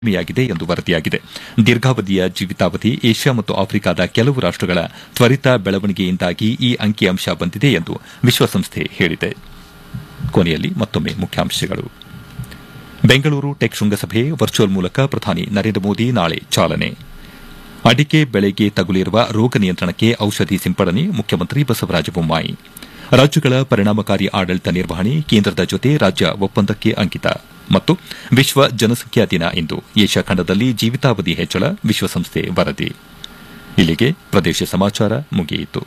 ಕಡಿಮೆಯಾಗಿದೆ ಎಂದು ವರದಿಯಾಗಿದೆ ದೀರ್ಘಾವಧಿಯ ಜೀವಿತಾವಧಿ ಏಷ್ಯಾ ಮತ್ತು ಆಫ್ರಿಕಾದ ಕೆಲವು ರಾಷ್ಟಗಳ ತ್ವರಿತ ಬೆಳವಣಿಗೆಯಿಂದಾಗಿ ಈ ಅಂಕಿಅಂಶ ಬಂದಿದೆ ಎಂದು ವಿಶ್ವಸಂಸ್ಥೆ ಹೇಳಿದೆ ಕೊನೆಯಲ್ಲಿ ಮತ್ತೊಮ್ಮೆ ಮುಖ್ಯಾಂಶಗಳು ಬೆಂಗಳೂರು ಟೆಕ್ ಶೃಂಗಸಭೆ ವರ್ಚುವಲ್ ಮೂಲಕ ಪ್ರಧಾನಿ ನರೇಂದ್ರ ಮೋದಿ ನಾಳೆ ಚಾಲನೆ ಅಡಿಕೆ ಬೆಳೆಗೆ ತಗುಲಿರುವ ರೋಗ ನಿಯಂತ್ರಣಕ್ಕೆ ಔಷಧಿ ಸಿಂಪಡಣೆ ಮುಖ್ಯಮಂತ್ರಿ ಬಸವರಾಜ ಬೊಮ್ಮಾಯಿ ರಾಜ್ಯಗಳ ಪರಿಣಾಮಕಾರಿ ಆಡಳಿತ ನಿರ್ವಹಣೆ ಕೇಂದ್ರದ ಜೊತೆ ರಾಜ್ಯ ಒಪ್ಪಂದಕ್ಕೆ ಅಂಕಿತ ಮತ್ತು ವಿಶ್ವ ಜನಸಂಖ್ಯಾ ದಿನ ಇಂದು ಏಷ್ಯಾ ಖಂಡದಲ್ಲಿ ಜೀವಿತಾವಧಿ ಹೆಚ್ಚಳ ವಿಶ್ವಸಂಸ್ಥೆ ವರದಿ ಇಲ್ಲಿಗೆ ಪ್ರದೇಶ ಸಮಾಚಾರ ಮುಗಿಯಿತು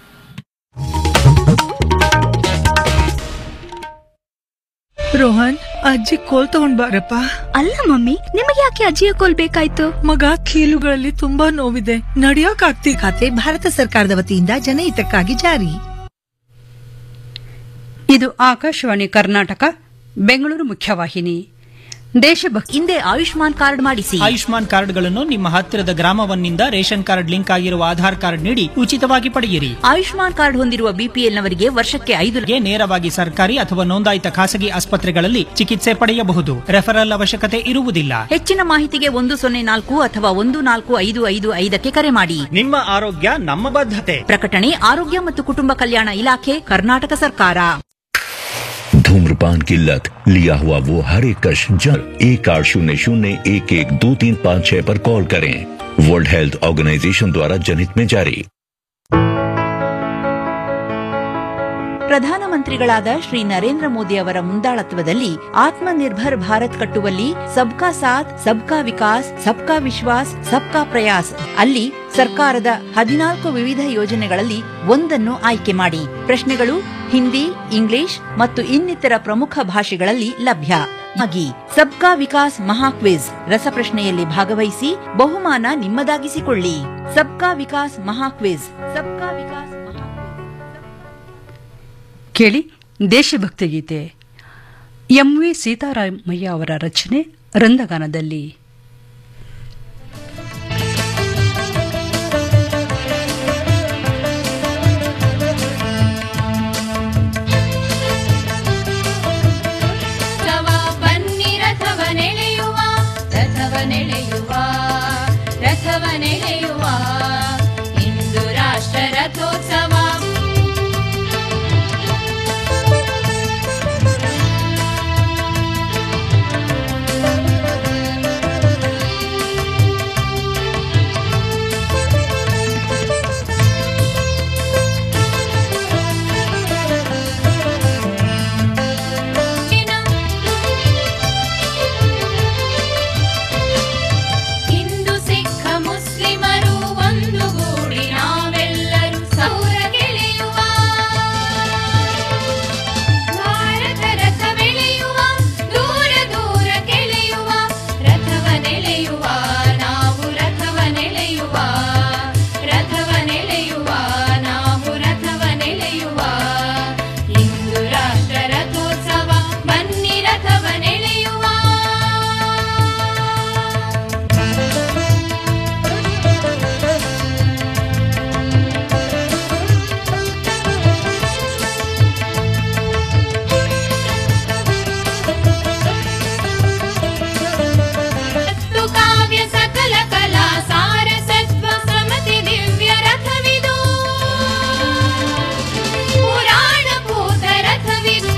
ರೋಹನ್ ಅಜ್ಜಿ ಕೋಲ್ ತಗೊಂಡ್ ಬಾರಪ್ಪ ಅಲ್ಲ ಮಮ್ಮಿ ನಿಮಗೆ ಯಾಕೆ ಅಜ್ಜಿಯ ಕೋಲ್ ಬೇಕಾಯ್ತು ಮಗ ಕೀಲುಗಳಲ್ಲಿ ತುಂಬಾ ನೋವಿದೆ ನಡಿಯಕ್ ಆಗ್ತಿ ಖಾತೆ ಭಾರತ ಸರ್ಕಾರದ ವತಿಯಿಂದ ಜನಹಿತಕ್ಕಾಗಿ ಜಾರಿ ಇದು ಆಕಾಶವಾಣಿ ಕರ್ನಾಟಕ ಬೆಂಗಳೂರು ಮುಖ್ಯವಾಹಿನಿ ದೇಶಭಕ್ತಿ ಹಿಂದೆ ಆಯುಷ್ಮಾನ್ ಕಾರ್ಡ್ ಮಾಡಿಸಿ ಆಯುಷ್ಮಾನ್ ಕಾರ್ಡ್ಗಳನ್ನು ನಿಮ್ಮ ಹತ್ತಿರದ ಗ್ರಾಮವನ್ನಿಂದ ರೇಷನ್ ಕಾರ್ಡ್ ಲಿಂಕ್ ಆಗಿರುವ ಆಧಾರ್ ಕಾರ್ಡ್ ನೀಡಿ ಉಚಿತವಾಗಿ ಪಡೆಯಿರಿ ಆಯುಷ್ಮಾನ್ ಕಾರ್ಡ್ ಹೊಂದಿರುವ ಬಿಪಿಎಲ್ ನವರಿಗೆ ವರ್ಷಕ್ಕೆ ಐದು ಲ- ಗೆ ನೇರವಾಗಿ ಸರ್ಕಾರಿ ಅಥವಾ ನೋಂದಾಯಿತ ಖಾಸಗಿ ಆಸ್ಪತ್ರೆಗಳಲ್ಲಿ ಚಿಕಿತ್ಸೆ ಪಡೆಯಬಹುದು ರೆಫರಲ್ ಅವಶ್ಯಕತೆ ಇರುವುದಿಲ್ಲ ಹೆಚ್ಚಿನ ಮಾಹಿತಿಗೆ ಒಂದು ಸೊನ್ನೆ ನಾಲ್ಕು ಅಥವಾ ಒಂದು ನಾಲ್ಕು ಐದು ಐದು ಐದಕ್ಕೆ ಕರೆ ಮಾಡಿ ನಿಮ್ಮ ಆರೋಗ್ಯ ನಮ್ಮ ಬದ್ಧತೆ ಪ್ರಕಟಣೆ ಆರೋಗ್ಯ ಮತ್ತು ಕುಟುಂಬ ಕಲ್ಯಾಣ ಇಲಾಖೆ ಕರ್ನಾಟಕ ಸರ್ಕಾರ धूम्रपान की लत लिया हुआ वो हर एक कश जल एक आठ शून्य शून्य एक एक दो तीन पाँच छह पर कॉल करें वर्ल्ड हेल्थ ऑर्गेनाइजेशन द्वारा जनहित में जारी ಪ್ರಧಾನಮಂತ್ರಿಗಳಾದ ಶ್ರೀ ನರೇಂದ್ರ ಮೋದಿ ಅವರ ಮುಂದಾಳತ್ವದಲ್ಲಿ ಆತ್ಮನಿರ್ಭರ್ ಭಾರತ್ ಕಟ್ಟುವಲ್ಲಿ ಸಬ್ಕಾ ಸಾಥ್ ಸಬ್ಕಾ ವಿಕಾಸ್ ಸಬ್ಕಾ ವಿಶ್ವಾಸ್ ಸಬ್ಕಾ ಪ್ರಯಾಸ್ ಅಲ್ಲಿ ಸರ್ಕಾರದ ಹದಿನಾಲ್ಕು ವಿವಿಧ ಯೋಜನೆಗಳಲ್ಲಿ ಒಂದನ್ನು ಆಯ್ಕೆ ಮಾಡಿ ಪ್ರಶ್ನೆಗಳು ಹಿಂದಿ ಇಂಗ್ಲಿಷ್ ಮತ್ತು ಇನ್ನಿತರ ಪ್ರಮುಖ ಭಾಷೆಗಳಲ್ಲಿ ಲಭ್ಯ ಆಗಿ ಸಬ್ಕಾ ವಿಕಾಸ್ ಮಹಾಕ್ವಿಜ್ ರಸಪ್ರಶ್ನೆಯಲ್ಲಿ ಭಾಗವಹಿಸಿ ಬಹುಮಾನ ನಿಮ್ಮದಾಗಿಸಿಕೊಳ್ಳಿ ಸಬ್ಕಾ ವಿಕಾಸ್ ಮಹಾಕ್ವಿಜ್ ಸಬ್ಕಾ ವಿಕಾಸ್ ಮಹಾಕ್ವಿಜ್ ಕೇಳಿ ದೇಶಭಕ್ತಿ ಗೀತೆ ಎಂ ವಿ ಸೀತಾರಾಮಯ್ಯ ಅವರ ರಚನೆ ರಂದಗಾನದಲ್ಲಿ ರಥವ ಬನ್ನಿ ರಥವ ನೆಳೆಯುವ ರಥವ ನೆಳೆಯುವ ರಥವ ನೆಳೆಯುವ ಇಂದು ರಾಷ್ಟ್ರ ರಥೋತ್ಸವ ಹಿಂದೂ ಸಿಖ್ ಮುಸ್ಲಿಮರು ಒಂದುಗೂಡಿ ನಾವೆಲ್ಲರೂ ಸೌರ ಗೆಳೆಯುವ ಭಾರತ ರಥ ಬೆಳೆಯುವ ದೂರ ದೂರ ಕೆಳೆಯುವ ರಥವ ನೆಳೆಯುವ ನಾವು ರಥವ ನೆಳೆಯುವ ರಥವ ನೆಳೆಯುವ ನಾವು ರಥವ ನೆಳೆಯುವ ಇಂದು ರಾಷ್ಟ್ರ ರಥೋತ್ಸವ ಬನ್ನಿ ರಥವ ನೆಳೆಯುವ ಮತ್ತು ಕಾವ್ಯ ಸಕಲ ಕಲಾ ಸಾರ ಸತ್ವ ಸಮತಿ ದಿವ್ಯ ರಥವಿದು ಪುರಾಣ ಭೂತ ರಥವಿದು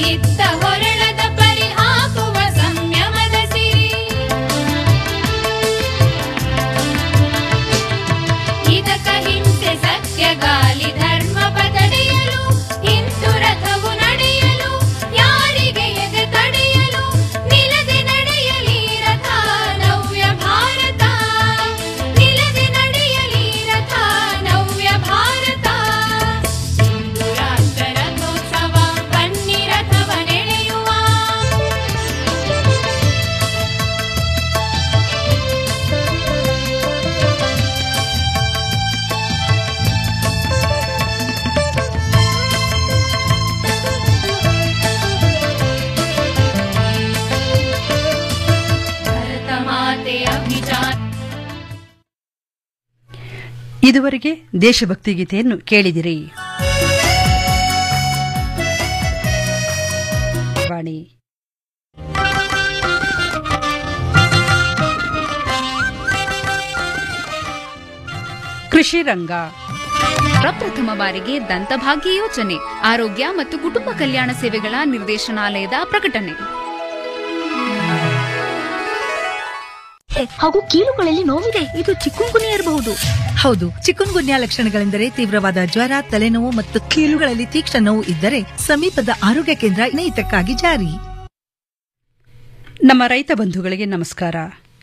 ಇತ್ತ ಹೊರಳದ ಪರಿ ಹಾಕುವ ಸಂಯಮದ ಸಿರಿ ಇದಕ ಹಿಂಸೆ ಸತ್ಯ ಗಾಲಿ ಧರ್ಮ ಬದಡೆಯಲು ಹಿಂದು ರಥವು ನಡೆಯಲು ಯಾರಿಗೆ ಎದೆ ತಡೆಯಲು ನಿಲದೆ ನಡೆಯಲಿ ರಥ ನವ್ಯ ಭಾರತ ನಿಲದೆ ನಡೆಯಲಿ ರಥ ನವ್ಯ ಭಾರತ ಇಂದು ರಾಷ್ಟ್ರ ರಥೋತ್ಸವ ಬನ್ನಿ ರಥವ ನೆಳೆಯುವ ಭರತ ಮಾತೆ ಅಭಿಜಾತ ಇದುವರೆಗೆ ದೇಶಭಕ್ತಿ ಗೀತೆಯನ್ನು ಕೇಳಿದಿರಿ ವಾಣಿ ಕೃಷಿ ರಂಗ ಪ್ರಪ್ರಥಮ ಬಾರಿಗೆ ದಂತಭಾಗ್ಯ ಯೋಜನೆ ಆರೋಗ್ಯ ಮತ್ತು ಕುಟುಂಬ ಕಲ್ಯಾಣ ಸೇವೆಗಳ ನಿರ್ದೇಶನಾಲಯದ ಪ್ರಕಟಣೆ ಹಾಗೂ ಕೀಲುಗಳಲ್ಲಿ ನೋವಿದೆ ಇದು ಚಿಕ್ಕುಂಗುನಿ ಇರಬಹುದು ಹೌದು ಚಿಕನ್ ಗುನ್ಯಾ ಲಕ್ಷಣಗಳೆಂದರೆ ತೀವ್ರವಾದ ಜ್ವರ ತಲೆನೋವು ಮತ್ತು ಕೀಲುಗಳಲ್ಲಿ ತೀಕ್ಷ್ಣ ನೋವು ಇದ್ದರೆ ಸಮೀಪದ ಆರೋಗ್ಯ ಕೇಂದ್ರ ಸ್ನೇಹಿತಕ್ಕಾಗಿ ಜಾರಿ ನಮ್ಮ ರೈತ ಬಂಧುಗಳಿಗೆ ನಮಸ್ಕಾರ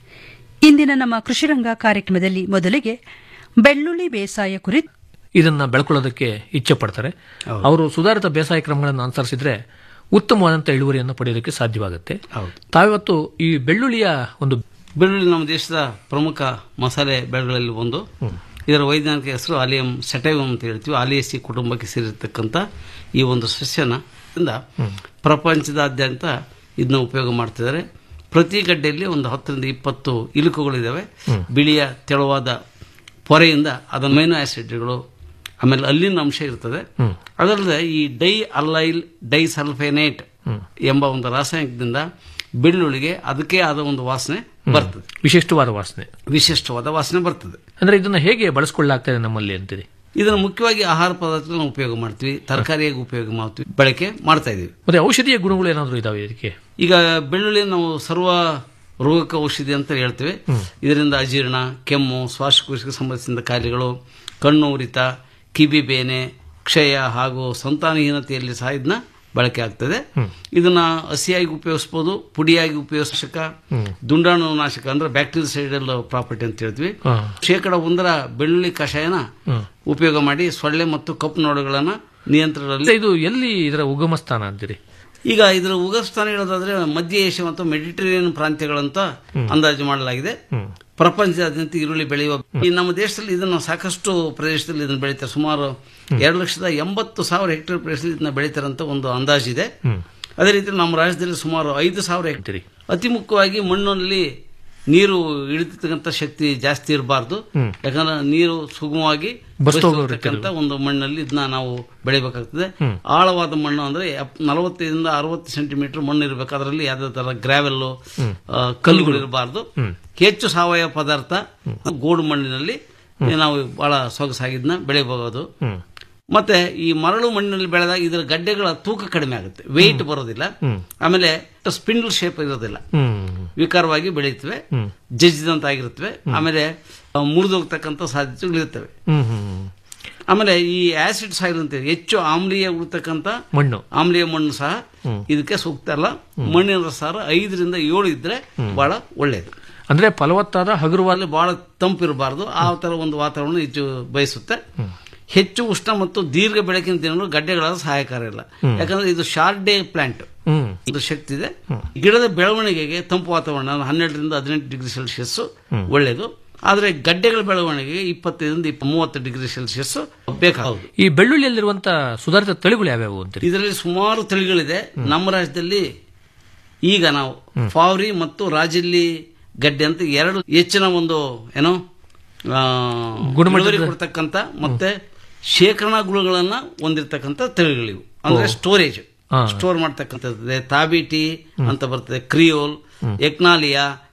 ಇಂದಿನ ನಮ್ಮ ಕೃಷಿರಂಗ ಕಾರ್ಯಕ್ರಮದಲ್ಲಿ ಮೊದಲಿಗೆ ಬೆಳ್ಳುಳ್ಳಿ ಬೇಸಾಯ ಕುರಿತು ಇದನ್ನ ಬೆಳ್ಕೊಳ್ಳೋದಕ್ಕೆ ಇಚ್ಛೆ ಪಡ್ತಾರೆ ಅವರು ಸುಧಾರಿತ ಬೇಸಾಯ ಕ್ರಮಗಳನ್ನು ಅನುಸರಿಸಿದ್ರೆ ಉತ್ತಮವಾದಂತಹ ಇಳುವರಿಯನ್ನು ಪಡೆಯೋದಕ್ಕೆ ಸಾಧ್ಯವಾಗುತ್ತೆ ತಾವಿವತ್ತು ಈ ಬೆಳ್ಳುಳ್ಳಿಯ ಒಂದು ಬೆಳ್ಳುಳ್ಳಿ ನಮ್ಮ ದೇಶದ ಪ್ರಮುಖ ಮಸಾಲೆ ಬೆಳೆಗಳಲ್ಲಿ ಒಂದು ಇದರ ವೈಜ್ಞಾನಿಕ ಹೆಸರು ಆಲಿಯಂ ಸೆಟೈವಮ್ ಅಂತ ಹೇಳ್ತೀವಿ ಆಲಿಯಸಿ ಕುಟುಂಬಕ್ಕೆ ಸೇರಿರ್ತಕ್ಕಂಥ ಈ ಒಂದು ಸಸ್ಯನ ಇಂದ ಪ್ರಪಂಚದಾದ್ಯಂತ ಇದನ್ನ ಉಪಯೋಗ ಮಾಡ್ತಿದ್ದಾರೆ ಪ್ರತಿ ಗಡ್ಡೆಯಲ್ಲಿ ಒಂದು ಹತ್ತರಿಂದ ಇಪ್ಪತ್ತು ಇಲುಕುಗಳಿದ್ದಾವೆ ಬಿಳಿಯ ತೆಳುವಾದ ಪೊರೆಯಿಂದ ಅದು ಅಮೈನೋ ಆಸಿಡ್ಗಳು ಆಮೇಲೆ ಅಲ್ಲಿನ ಅಂಶ ಇರ್ತದೆ ಅದಲ್ಲದೆ ಈ ಡೈ ಅಲ್ಲೈಲ್ ಡೈ ಸಲ್ಫೇನೇಟ್ ಎಂಬ ಒಂದು ರಾಸಾಯನಿಕದಿಂದ ಬೆಳ್ಳುಳ್ಳಿಗೆ ಅದಕ್ಕೆ ಆದ ಒಂದು ವಾಸನೆ ಬರ್ತದೆ ವಿಶಿಷ್ಟವಾದ ವಾಸನೆ ವಿಶಿಷ್ಟವಾದ ವಾಸನೆ ಬರ್ತದೆ ಅಂದ್ರೆ ಇದನ್ನ ಹೇಗೆ ಬಳಸ್ಕೊಳ್ಳಾಗ್ತದೆ ನಮ್ಮಲ್ಲಿ ಅಂತೀರಿ ಇದನ್ನು ಮುಖ್ಯವಾಗಿ ಆಹಾರ ಪದಾರ್ಥಗಳನ್ನ ಉಪಯೋಗ ಮಾಡ್ತೀವಿ ತರಕಾರಿಯಾಗಿ ಉಪಯೋಗ ಮಾಡ್ತೀವಿ ಬಳಕೆ ಮಾಡ್ತಾ ಇದೀವಿ ಮತ್ತೆ ಔಷಧೀಯ ಗುಣಗಳು ಏನಾದರೂ ಇದಾವೆ ಇದಕ್ಕೆ ಈಗ ಬೆಳ್ಳುಳ್ಳಿ ನಾವು ಸರ್ವ ರೋಗಕ ಔಷಧಿ ಅಂತ ಹೇಳ್ತೇವೆ ಇದರಿಂದ ಅಜೀರ್ಣ ಕೆಮ್ಮು ಶ್ವಾಸಕೋಶಕ್ಕೆ ಸಂಬಂಧಿಸಿದ ಕಾಯಿಲೆಗಳು ಕಣ್ಣು ಉರಿತ ಕಿವಿ ಬೇನೆ ಕ್ಷಯ ಹಾಗೂ ಸಂತಾನಹೀನತೆಯಲ್ಲಿ ಸಹ ಇದನ್ನ ಬಳಕೆ ಆಗ್ತದೆ ಇದನ್ನ ಹಸಿಯಾಗಿ ಉಪಯೋಗಿಸಬಹುದು ಪುಡಿಯಾಗಿ ಉಪಯೋಗಿಸಕ ದುಂಡಾಣು ನಾಶಕ ಅಂದ್ರೆ ಬ್ಯಾಕ್ಟೀರಿಯಲ್ ಪ್ರಾಪರ್ಟಿ ಅಂತ ಹೇಳ್ತೀವಿ ಹಾ. ಶೇಕಡ ಒಂದರ ಬೆಳ್ಳುಳ್ಳಿ ಕಷಾಯನ ಹ್ಮ್. ಉಪಯೋಗ ಮಾಡಿ ಸೊಳ್ಳೆ ಮತ್ತು ಕಪ್ಪು ನೋಡುಗಳನ್ನ ನಿಯಂತ್ರಣದಲ್ಲಿ ಮತ್ತೆ ಇದು ಎಲ್ಲಿ ಇದರ ಉಗಮ ಸ್ಥಾನ ಅಂತೀರಿ ಈಗ ಇದರ ಉಗಮಸ್ಥಾನ ಹೇಳೋದಾದ್ರೆ ಮಧ್ಯ ಏಷ್ಯಾ ಮತ್ತು ಮೆಡಿಟರೇನಿಯನ್ ಪ್ರಾಂತ್ಯಗಳಂತ ಅಂದಾಜು ಮಾಡಲಾಗಿದೆ ಪ್ರಪಂಚದಾದ್ಯಂತ ಈರುಳ್ಳಿ ಬೆಳೆಯುವ ಈ ನಮ್ಮ ದೇಶದಲ್ಲಿ ಇದನ್ನು ಸಾಕಷ್ಟು ಪ್ರದೇಶದಲ್ಲಿ ಇದನ್ನು ಬೆಳೀತಾರೆ ಸುಮಾರು ಎರಡು ಲಕ್ಷದ ಎಂಬತ್ತು ಸಾವಿರ ಹೆಕ್ಟೇರ್ ಪ್ರದೇಶದಲ್ಲಿ ಇದನ್ನ ಬೆಳೀತಾರಂತ ಒಂದು ಅಂದಾಜಿದೆ ಅದೇ ರೀತಿ ನಮ್ಮ ರಾಜ್ಯದಲ್ಲಿ ಸುಮಾರು ಐದು ಸಾವಿರ ಹೆಕ್ಟೇರ್ ಅತಿ ಮುಖ್ಯವಾಗಿ ಮಣ್ಣಿನಲ್ಲಿ ನೀರು ಹಿಡಿತಕ್ಕಂಥ ಶಕ್ತಿ ಜಾಸ್ತಿ ಇರಬಾರ್ದು ಹ್ಮ್. ಯಾಕಂದ್ರೆ ನೀರು ಸುಗಮವಾಗಿ ಬಸ್ತೋಗೋ ಬಸಿರ್ತಕ್ಕಂಥ ಒಂದು ಮಣ್ಣಲ್ಲಿ ಇದನ್ನ ನಾವು ಬೆಳಿಬೇಕಾಗ್ತದೆ ಹ್ಮ್. ಆಳವಾದ ಮಣ್ಣು ಅಂದ್ರೆ ಎಪ್- ನಲವತ್ತೈದರಿಂದ ಅರವತ್ತು ಸೆಂಟಿಮೀಟರ್ ಮಣ್ಣು ಇರಬೇಕು ಅದರಲ್ಲಿ ಯಾವುದೇ ತರ ಗ್ರಾವೆಲ್ಲು ಕಲ್ಲುಗಳು ಇರಬಾರ್ದು ಹ್ಮ್. ಹೆಚ್ಚು ಸಾವಯವ ಪದಾರ್ಥ ಗೋಡು ಮಣ್ಣಿನಲ್ಲಿ ನಾವು ಬಹಳ ಸೊಗಸಾಗಿದ್ನ ಬೆಳೆಯಬಹುದು ಹ್ಮ್. ಮತ್ತೆ ಈ ಮರಳು ಮಣ್ಣಿನಲ್ಲಿ ಬೆಳೆದಾಗ ಇದರ ಗಡ್ಡೆಗಳ ತೂಕ ಕಡಿಮೆ ಆಗುತ್ತೆ ವೆಯ್ಟ್ ಬರೋದಿಲ್ಲ ಹ್ಮ್. ಆಮೇಲೆ ಸ್ಪಿಂಡಲ್ ಶೇಪ್ ಇರೋದಿಲ್ಲ ಹ್ಮ್ ವಿಕಾರವಾಗಿ ಬೆಳೆಯುತ್ತವೆ ಹ್ಮ್. ಜಜ್ಜಿದಂತಾಗಿರುತ್ತವೆ ಆಮೇಲೆ ಆ, ಮುರಿದೋಗ್ತಕ್ಕಂಥ ಸಾಧ್ಯತೆಗಳಿರ್ತವೆ ಹ್ಮ್ ಹ್ಮ್ ಆಮೇಲೆ ಈ ಆಸಿಡ್ ಸಾಯಿಲ್ ಅಂತ ಹೆಚ್ಚು ಆಮ್ಲೀಯ ಉಳ್ತಕ್ಕಂಥ ಮಣ್ಣು ಆಮ್ಲೀಯ ಮಣ್ಣು ಸಹ ಹ್ಮ್. ಇದಕ್ಕೆ ಸೂಕ್ತ ಅಲ್ಲ ಮಣ್ಣಿನ ಸಾರ ಐದರಿಂದ ಏಳು ಇದ್ರೆ ಬಹಳ ಒಳ್ಳೆಯದು ಅಂದ್ರೆ ಫಲವತ್ತಾದ ಹಗುರವಾದ ಅಲ್ಲಿ ಬಹಳ ತಂಪಿರಬಾರ್ದು ಆ ತರ ಒಂದು ವಾತಾವರಣ ಹೆಚ್ಚು ಬಯಸುತ್ತೆ ಹೆಚ್ಚು ಉಷ್ಣ ಮತ್ತು ದೀರ್ಘ ಬೆಳಕಿನ ದಿನಗಳು ಗಡ್ಡೆಗಳಾದ ಸಹಾಯಕಾರ ಇಲ್ಲ ಹ್ಮ್. ಯಾಕಂದ್ರೆ ಇದು ಶಾರ್ಟ್ ಡೇ ಪ್ಲಾಂಟ್ ಹ್ಮ್ ಇದು ಶಕ್ತಿ ಇದೆ ಗಿಡದ ಬೆಳವಣಿಗೆಗೆ ತಂಪು ವಾತಾವರಣ ಹನ್ನೆರಡರಿಂದ ಹದಿನೆಂಟು ಡಿಗ್ರಿ ಸೆಲ್ಸಿಯಸ್ ಒಳ್ಳೆಯದು ಆದರೆ ಗಡ್ಡೆಗಳ ಬೆಳವಣಿಗೆಗೆ ಇಪ್ಪತ್ತೈದರಿಂದ ಇಪ್ಪ ಮೂವತ್ತು ಡಿಗ್ರಿ ಸೆಲ್ಸಿಯಸ್ ಬೇಕಾಗುತ್ತೆ ಈ ಬೆಳ್ಳುಳ್ಳಿಯಲ್ಲಿರುವಂತ ಸುಧಾರಿತ ತಳಿಗಳು ಯಾವ್ಯಾವು ಅಂತೀರಿ ಇದರಲ್ಲಿ ಸುಮಾರು ತಳಿಗಳಿದೆ ನಮ್ಮ ರಾಜ್ಯದಲ್ಲಿ ಈಗ ನಾವು ಫಾವ್ರಿ ಮತ್ತು ರಾಜಿಲ್ಲಿ ಗಡ್ಡೆ ಅಂತ ಎರಡು ಹೆಚ್ಚಿನ ಒಂದು ಏನೋ ಆ, ಗುಣಮಟ್ಟದ- ಇಳುವರಿ ಕೊಡ್ತಕ್ಕಂಥ ಮತ್ತೆ ಶೇಖರಣಾ ಗುಣಗಳನ್ನ ಹೊಂದಿರತಕ್ಕಂಥ ತಳಿಗಳಿವು ಅಂದ್ರೆ ಓ. ಸ್ಟೋರೇಜ್ ಹಾ. ಸ್ಟೋರ್ ಮಾಡ್ತಕ್ಕಂಥದ್ದು ತಾಬಿಟಿ ಅಂತ ಬರ್ತದೆ ಕ್ರಿಯೋಲ್ ಎಕ್ನಾಲಿಯಾ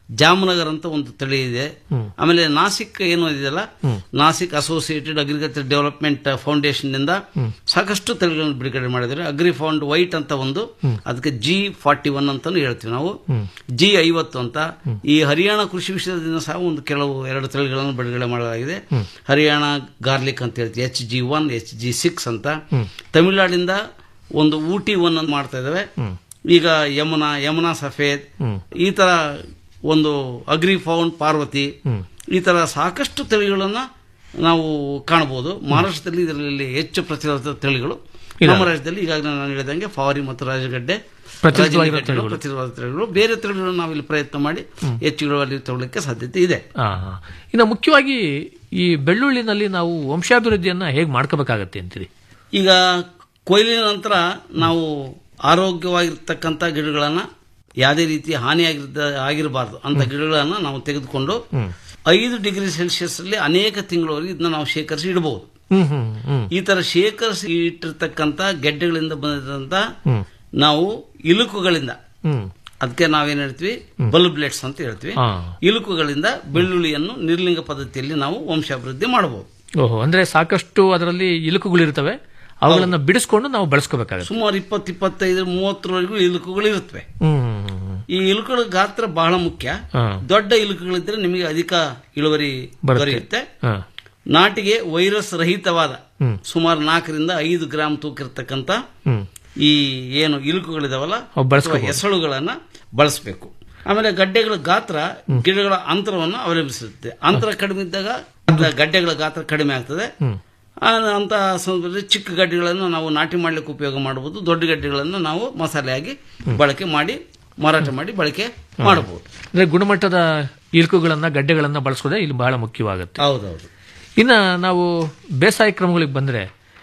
ಜಾಮನಗರ್ ಅಂತ ಒಂದು ತಳಿ ಇದೆ ಆಮೇಲೆ ನಾಸಿಕ್ ಏನು ಇದೆಯಲ್ಲ Nashik associated agriculture development foundation ನಿಂದ ಸಾಕಷ್ಟು ತಳಿಗಳನ್ನು ಬಿಡುಗಡೆ ಮಾಡಿದ್ದಾರೆ ಅಗ್ರಿ ಫೌಂಡ್ ವೈಟ್ ಅಂತ ಒಂದು ಅದಕ್ಕೆ ಜಿ ಫಾರ್ಟಿ ಒನ್ ಅಂತಾನು ಹೇಳ್ತೀವಿ ನಾವು ಜಿ ಐವತ್ತು ಅಂತ ಈ ಹರಿಯಾಣ ಕೃಷಿ ವಿಷಯದಿಂದ ಸಹ ಒಂದು ಕೆಲವು ಎರಡು ತಳಿಗಳನ್ನು ಬಿಡುಗಡೆ ಮಾಡಲಾಗಿದೆ ಹರಿಯಾಣ ಗಾರ್ಲಿಕ್ ಅಂತ ಹೇಳ್ತೀವಿ H G one H G six ಅಂತ ತಮಿಳುನಾಡಿಂದ ಒಂದು ಊಟಿ ಒನ್ ಅಂತ ಮಾಡ್ತಾ ಇದ್ದಾವೆ ಈಗ ಯಮುನಾ ಯಮುನಾ ಸಫೇದ್ ಈ ತರ ಒಂದು ಅಗ್ರಿ ಫೌಂಡ್ ಪಾರ್ವತಿ ಈ ತರ ಸಾಕಷ್ಟು ತಳಿಗಳನ್ನ ನಾವು ಕಾಣಬಹುದು ಮಹಾರಾಷ್ಟ್ರದಲ್ಲಿ ಇದರಲ್ಲಿ ಹೆಚ್ಚು ಪ್ರಚಲಿತ ತಳಿಗಳು ನಮ್ಮ ರಾಜ್ಯದಲ್ಲಿ ಈಗಾಗಲೇ ನಾನು ಹೇಳಿದಂಗೆ ಫಾರಿ ಮತ್ತು ರಾಜಗಡ್ಡೆ ಪ್ರಚಲಿತವಾಗಿರೋ ರಾಜಗಡ್ಡೆಗಳು, ತಳಿಗಳು. ಪ್ರಚಲಿತವಾದ ತಳಿಗಳು ಬೇರೆ ತಳಿಗಳನ್ನು ನಾವಿಲ್ಲಿ ಪ್ರಯತ್ನ ಮಾಡಿ ಹೆಚ್ಚು ಇಳುವರಿ ತಗೊಳ್ಳಿಕ್ಕೆ ಸಾಧ್ಯತೆ ಇದೆ ಆ, ಆ. ಇನ್ನು ಮುಖ್ಯವಾಗಿ ಈ ಬೆಳ್ಳುಳ್ಳಿನಲ್ಲಿ ನಾವು ವಂಶಾಭಿವೃದ್ಧಿಯನ್ನ ಹೇಗೆ ಮಾಡ್ಕೋಬೇಕಾಗತ್ತೆ ಅಂತೀರಿ ಈಗ ಕೊಯ್ಲಿನ ನಂತರ ನಾವು ಆರೋಗ್ಯವಾಗಿರ್ತಕ್ಕಂಥ ಗಿಡಗಳನ್ನ ಯಾವುದೇ ರೀತಿ ಹಾನಿಯಾಗಿರ್ದ ಆಗಿರಬಾರ್ದು ಅಂತ ಗಿಡಗಳನ್ನ ನಾವು ತೆಗೆದುಕೊಂಡು ಐದು ಡಿಗ್ರಿ ಸೆಲ್ಸಿಯಸ್ ಅಲ್ಲಿ ಅನೇಕ ತಿಂಗಳವರೆಗೆ ಇದನ್ನ ನಾವು ಶೇಖರಿಸಿ ಇಡಬಹುದು ಹ್ಮ್ ಹ್ಮ್ ಹ್ಮ್ ಈ ತರ ಶೇಖರಿಸಿ ಇಟ್ಟಿರ್ತಕ್ಕಂಥ ಗೆಡ್ಡೆಗಳಿಂದ ಬಂದಿರಂತ ನಾವು ಇಲುಕುಗಳಿಂದ ಹ್ಮ್ ಅದಕ್ಕೆ ನಾವೇನ್ ಹೇಳ್ತೀವಿ ಬಲ್ಬ್ ಬ್ಲೇಡ್ಸ್ ಅಂತ ಹೇಳ್ತೀವಿ ಹಾ. ಇಲುಕುಗಳಿಂದ ಬೆಳ್ಳುಳ್ಳಿಯನ್ನು ನಿರ್ಲಿಂಗ ಪದ್ಧತಿಯಲ್ಲಿ ನಾವು ವಂಶಾಭಿವೃದ್ಧಿ ಮಾಡಬಹುದು ಓಹೋ ಅಂದ್ರೆ ಸಾಕಷ್ಟು ಅದರಲ್ಲಿ ಇಲುಕುಗಳಿರ್ತವೆ ಅವುಗಳನ್ನ ಬಿಡಿಸ್ಕೊಂಡು ನಾವು ಬಳಸ್ಕೋಬೇಕಾಗತ್ತೆ ಸುಮಾರು ಇಪ್ಪತ್ತು ಇಪ್ಪತ್ತೈದು ಮೂವತ್ತರವರೆಗೂ ಇಲುಕುಗಳು ಇರುತ್ತವೆ ಹ್ಮ್ ಹ್ಮ್, ಹ್ಮ್. ಈ ಇಲುಕುಗಳ ಗಾತ್ರ ಬಹಳ ಮುಖ್ಯ ಹಾ. ದೊಡ್ಡ ಇಲುಕುಗಳಿದ್ರೆ ನಿಮಗೆ ಅಧಿಕ ಇಳುವರಿ ಬರುತ್ತೆ. ದೊರೆಯುತ್ತೆ ಹಾ. ನಾಟಿಗೆ ವೈರಸ್ ರಹಿತವಾದ ಹ್ಮ್. ಸುಮಾರು ನಾಲ್ಕರಿಂದ ಐದು ಗ್ರಾಂ ತೂಕ ಇರತಕ್ಕಂತ ಹ್ಮ್ ಈ ಏನು ಇಲುಕುಗಳಿದಾವಲ್ಲ ಅವು ಬಳಸ್ಕೋಬಹುದು. ಅಥವಾ ಎಸಳುಗಳನ್ನ ಬಳಸಬೇಕು ಆಮೇಲೆ ಗಡ್ಡೆಗಳ ಗಾತ್ರ ಗಿಡಗಳ ಅಂತರವನ್ನು ಅವಲಂಬಿಸಿರುತ್ತೆ ಅಂತರ ಕಡಿಮೆ ಇದ್ದಾಗ ಅಂತ ಗಡ್ಡೆಗಳ ಗಾತ್ರ ಕಡಿಮೆ ಆಗ್ತದೆ ಹ್ಮ್. ಆ, ಅಂತ ಸಂದರ್ಭದಲ್ಲಿ ಚಿಕ್ಕ ಗಡ್ಡೆಗಳನ್ನು ನಾವು ನಾಟಿ ಮಾಡ್ಲಿಕ್ಕೆ ಉಪಯೋಗ ಮಾಡಬಹುದು ದೊಡ್ಡ ಗಡ್ಡೆಗಳನ್ನು ನಾವು ಮಸಾಲೆಯಾಗಿ ಬಳಕೆ ಮಾಡಿ ಮಾರಾಟ ಮಾಡಿ ಬಳಕೆ ಮಾಡಬಹುದು ಅಂದ್ರೆ ಗುಣಮಟ್ಟದ ಇಲುಕುಗಳನ್ನ ಗಡ್ಡೆಗಳನ್ನ ಬಳಸೋದೇ ಇಲ್ಲಿ ಬಹಳ ಮುಖ್ಯವಾಗುತ್ತೆ ಹೌದೌದು ಇನ್ನ ನಾವು ಬೇಸಾಯ ಕ್ರಮಗಳಿಗೆ ಬಂದ್ರೆ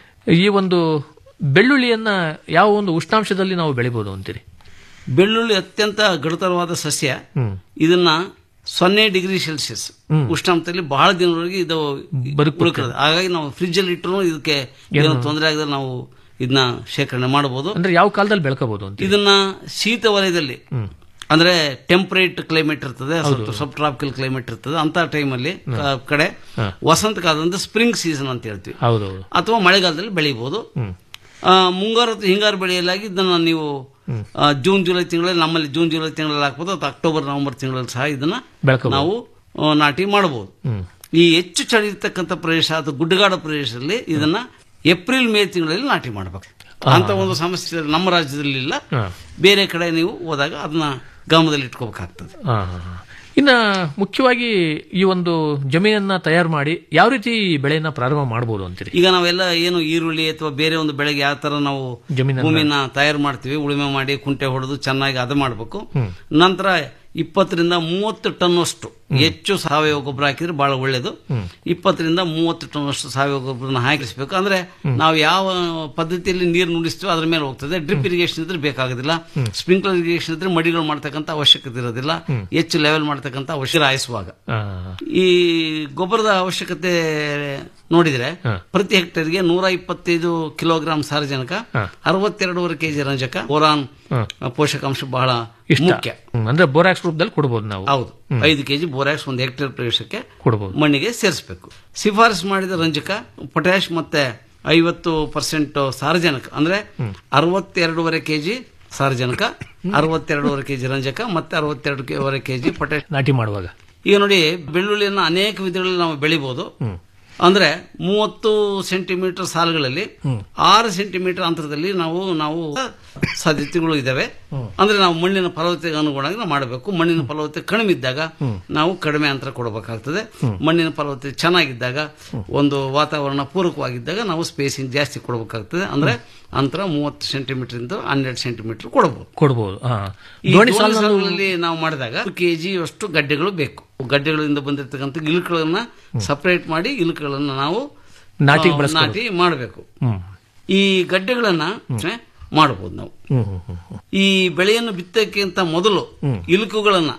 ಈ ಒಂದು ಬೆಳ್ಳುಳ್ಳಿಯನ್ನ ಯಾವ ಒಂದು ಉಷ್ಣಾಂಶದಲ್ಲಿ ನಾವು ಬೆಳಿಬಹುದು ಅಂತೀರಿ ಬೆಳ್ಳುಳ್ಳಿ ಅತ್ಯಂತ ಗಡುತರವಾದ ಸಸ್ಯ ಹ್ಮ್ ಇದನ್ನ ಸೊನ್ನೆ ಡಿಗ್ರಿ ಸೆಲ್ಸಿಯಸ್ ಹ್ಮ್. ಉಷ್ಣಾಂಶದಲ್ಲಿ ಬಹಳ ದಿನವರೆಗೆ ಇದು ಬದುಕ್ಬಿಡುತ್ತೆ. ಉಳ್ಕೊಳ್ಳೋದು ಹಾಗಾಗಿ ನಾವು ಫ್ರಿಜ್ ಅಲ್ಲಿ ಇಟ್ಟರು ಇದಕ್ಕೆ ಏನೋ ಏನು? ತೊಂದರೆ ಆಗದೆ ನಾವು ಇದನ್ನ ಶೇಖರಣೆ ಮಾಡಬಹುದು ಅಂದ್ರೆ ಯಾವ ಕಾಲದಲ್ಲಿ ಬೆಳ್ಕೋಬಹುದು ಅಂತ ಇದನ್ನ ಶೀತ ವಲಯದಲ್ಲಿ ಹ್ಮ್. ಅಂದ್ರೆ ಟೆಂಪರೇಟ್ ಕ್ಲೈಮೇಟ್ ಇರ್ತದೆ ಹೌದು. ಸಬ್ ಟ್ರಾಪಿಕಲ್ ಕ್ಲೈಮೇಟ್ ಇರ್ತದೆ ಅಂತ ಟೈಮಲ್ಲಿ ಕಡೆ ಹಾ. ವಸಂತ ಕಾಲ ಅಂದ್ರೆ ಸ್ಪ್ರಿಂಗ್ ಸೀಸನ್ ಅಂತ ಹೇಳ್ತೀವಿ ಹೌದೌದು ಅಥವಾ ಮಳೆಗಾಲದಲ್ಲಿ ಬೆಳಿಬಹುದು ಹ್ಮ್ ಆ, ಮುಂಗಾರು ಅಥವಾ ಹಿಂಗಾರು ಬೆಳೆಯಲಾಗಿ ಇದನ್ನ ನೀವು ಆ, ಜೂನ್ ಜುಲೈ ತಿಂಗಳಲ್ಲಿ ನಮ್ಮಲ್ಲಿ ಜೂನ್ ಜುಲೈ ತಿಂಗಳಲ್ಲಿ ಹಾಕ್ಬೋದು ಅಥವಾ ಅಕ್ಟೋಬರ್ ನವೆಂಬರ್ ತಿಂಗಳಲ್ಲಿ ಸಹ ಇದನ್ನ ಬೆಳ್ಕೋಬಹುದು. ನಾವು ಆ, ನಾಟಿ ಮಾಡಬಹುದು ಹ್ಮ್ ಈ ಹೆಚ್ಚು ಚಳಿ ಇರ್ತಕ್ಕಂಥ ಪ್ರದೇಶ ಅಥವಾ ಗುಡ್ಡಗಾಡ ಪ್ರದೇಶದಲ್ಲಿ ಇದನ್ನ ಏಪ್ರಿಲ್ ಮೇ ತಿಂಗಳಲ್ಲಿ ನಾಟಿ ಮಾಡಬೇಕು ಅಂತ ಒಂದು ಸಮಸ್ಯೆ ನಮ್ಮ ರಾಜ್ಯದಲ್ಲಿ ಇಲ್ಲ ಹಾ. ಬೇರೆ ಕಡೆ ನೀವು ಹೋದಾಗ ಅದನ್ನ ಗಮನದಲ್ಲಿ ಇಟ್ಕೋಬೇಕಾಗ್ತದೆ ಆ, ಆ, ಆ. ಇನ್ನ ಮುಖ್ಯವಾಗಿ ಈ ಒಂದು ಜಮೀನನ್ನ ತಯಾರು ಮಾಡಿ ಯಾವ ರೀತಿ ಬೆಳೆಯನ್ನ ಪ್ರಾರಂಭ ಮಾಡಬಹುದು ಅಂತೀರಿ ಈಗ ನಾವೆಲ್ಲ ಏನು ಈರುಳ್ಳಿ ಅಥವಾ ಬೇರೆ ಒಂದು ಬೆಳೆಗೆ ಯಾವ ತರ ನಾವು ಜಮೀನನ್ನ- ಭೂಮಿನ ತಯಾರು ಮಾಡ್ತೀವಿ ಉಳುಮೆ ಮಾಡಿ ಕುಂಟೆ ಹೊಡೆದು ಚೆನ್ನಾಗಿ ಅದು ಮಾಡಬೇಕು ಹ್ಮ್. ನಂತರ ಇಪ್ಪತ್ತರಿಂದ ಮೂವತ್ತು ಟನ್ ಅಷ್ಟು ಹೆಚ್ಚು ಸಾವಯವ ಗೊಬ್ಬರ ಹಾಕಿದ್ರೆ ಬಹಳ ಒಳ್ಳೇದು ಹ್ಮ್. ಇಪ್ಪತ್ತರಿಂದ ಮೂವತ್ತು ಟನ್ ಅಷ್ಟು ಸಾವಯವ ಗೊಬ್ಬರನ ಹಾಕಿಸ್ಬೇಕು ಅಂದ್ರೆ ನಾವು ಯಾವ ಪದ್ಧತಿಯಲ್ಲಿ ನೀರು ನುಡಿಸ್ತೀವೋ ಅದ್ರ ಮೇಲೆ ಹೋಗ್ತದೆ ಡ್ರಿಪ್ ಇರಿಗೇಷನ್ ಇದ್ರೆ ಬೇಕಾಗೋದಿಲ್ಲ ಸ್ಪ್ರಿಂಕ್ಲರ್ ಇರಿಗೇಷನ್ ಇದ್ರೆ ಮಡಿಗಳು ಮಾಡ್ತಕ್ಕಂಥ ಅವಶ್ಯಕತೆ ಇರೋದಿಲ್ಲ ಹೆಚ್ಚು ಲೆವೆಲ್ ಮಾಡ್ತಕ್ಕಂಥ ಅವಶ್ಯಕ ಹಾಯಿಸುವಾಗ ಆ, ಈ ಗೊಬ್ಬರದ ಅವಶ್ಯಕತೆ ನೋಡಿದ್ರೆ ಹಾ. ಪ್ರತಿ ಹೆಕ್ಟೇರ್ಗೆ ನೂರ ಇಪ್ಪತ್ತೈದು ಕಿಲೋಗ್ರಾಂ ಸಾರಜನಕ ಹಾ. ಅರವತ್ತೆರಡೂವರೆ ಕೆಜಿ ರಂಜಕ ಬೋರಾನ್ ಹಾ. ಪೋಷಕಾಂಶ ಬಹಳ ಇಷ್ಟ ಮುಖ್ಯ ಹ್ಮ್, ಅಂದ್ರೆ ಬೋರಾಕ್ಸ್ ರೂಪದಲ್ಲಿ ಕೊಡಬಹುದು ನಾವು ಹೌದು ಐದು ಕೆಜಿ ಬೋರಾಕ್ಸ್ ಒಂದು ಹೆಕ್ಟೇರ್ ಪ್ರದೇಶಕ್ಕೆ ಕೊಡಬಹುದು ಮಣ್ಣಿಗೆ ಸೇರಿಸಬೇಕು ಶಿಫಾರಸು ಮಾಡಿದ ರಂಜಕ ಪೊಟ್ಯಾಶ್ ಮತ್ತೆ ಐವತ್ತು ಪರ್ಸೆಂಟ್ ಸಾರಜನಕ ಅಂದ್ರೆ ಅರವತ್ತೆರಡೂವರೆ ಕೆಜಿ ಸಾರಜನಕ ಅರವತ್ತೆರಡೂವರೆ ಕೆಜಿ ರಂಜಕ ಮತ್ತೆ ಅರವತ್ತೆರಡುವರೆ ಕೆಜಿ ಪೊಟ್ಯಾಶ್ ನಾಟಿ ಮಾಡುವಾಗ ಈಗ ನೋಡಿ ಬೆಳ್ಳುಳ್ಳಿಯನ್ನು ಅನೇಕ ವಿಧಗಳಲ್ಲಿ ನಾವು ಬೆಳಿಬಹುದು ಹ್ಮ್. ಅಂದ್ರೆ ಮೂವತ್ತು ಸೆಂಟಿಮೀಟರ್ ಸಾಲುಗಳಲ್ಲಿ ಆರು ಸೆಂಟಿಮೀಟರ್ ಅಂತರದಲ್ಲಿ ನಾವು ನಾವು ಸಾಧ್ಯತೆಗಳು ಇದಾವೆ ಅಂದ್ರೆ ನಾವು ಮಣ್ಣಿನ ಫಲವತ್ತತೆಗೆ ಅನುಗುಣವಾಗಿ ನಾವು ಮಾಡಬೇಕು ಮಣ್ಣಿನ ಫಲವತ್ತತೆ ಕಡಿಮೆ ಇದ್ದಾಗ ನಾವು ಕಡಿಮೆ ಅಂತರ ಕೊಡಬೇಕಾಗ್ತದೆ ಮಣ್ಣಿನ ಫಲವತ್ತತೆ ಚೆನ್ನಾಗಿದ್ದಾಗ ಒಂದು ವಾತಾವರಣ ಪೂರಕವಾಗಿದ್ದಾಗ ನಾವು ಸ್ಪೇಸಿಂಗ್ ಜಾಸ್ತಿ ಕೊಡಬೇಕಾಗ್ತದೆ ಅಂದ್ರೆ ಅಂತರ ಮೂವತ್ತು ಸೆಂಟಿಮೀಟರ್ ಇಂದ ಹನ್ನೆರಡು ಸೆಂಟಿಮೀಟರ್ ಕೊಡಬಹುದು ಕೊಡಬಹುದು ಈ ದೋಣಿ ದೋಣಿ ಸಾಲಲ್ಲಿ ಸಾಲುಗಳಲ್ಲಿ ನಾವು ಮಾಡಿದಾಗ ಕೆಜಿ ಅಷ್ಟು ಗಡ್ಡೆಗಳು ಬೇಕು ಗಡ್ಡೆಗಳಿಂದ ಬಂದಿರತಕ್ಕಂಥ ಇಲುಕುಗಳನ್ನ ಸಪರೇಟ್ ಮಾಡಿ ಇಲುಕುಗಳನ್ನ ನಾವು ನಾಟಿಗೆ ಆ, ಬಳಸ್ಕೊಳ್ಳೋದು. ನಾಟಿ ಮಾಡಬೇಕು ಹ್ಮ್ ಈ ಗಡ್ಡೆಗಳನ್ನ ಮಾಡಬಹುದು ನಾವು ಹ್ಮ್ ಹ್ಮ್ ಹ್ಮ್ ಹ್ಮ್. ಈ ಬೆಳೆಯನ್ನು ಬಿತ್ತಕ್ಕಿಂತ ಮೊದಲು ಇಲುಕುಗಳನ್ನ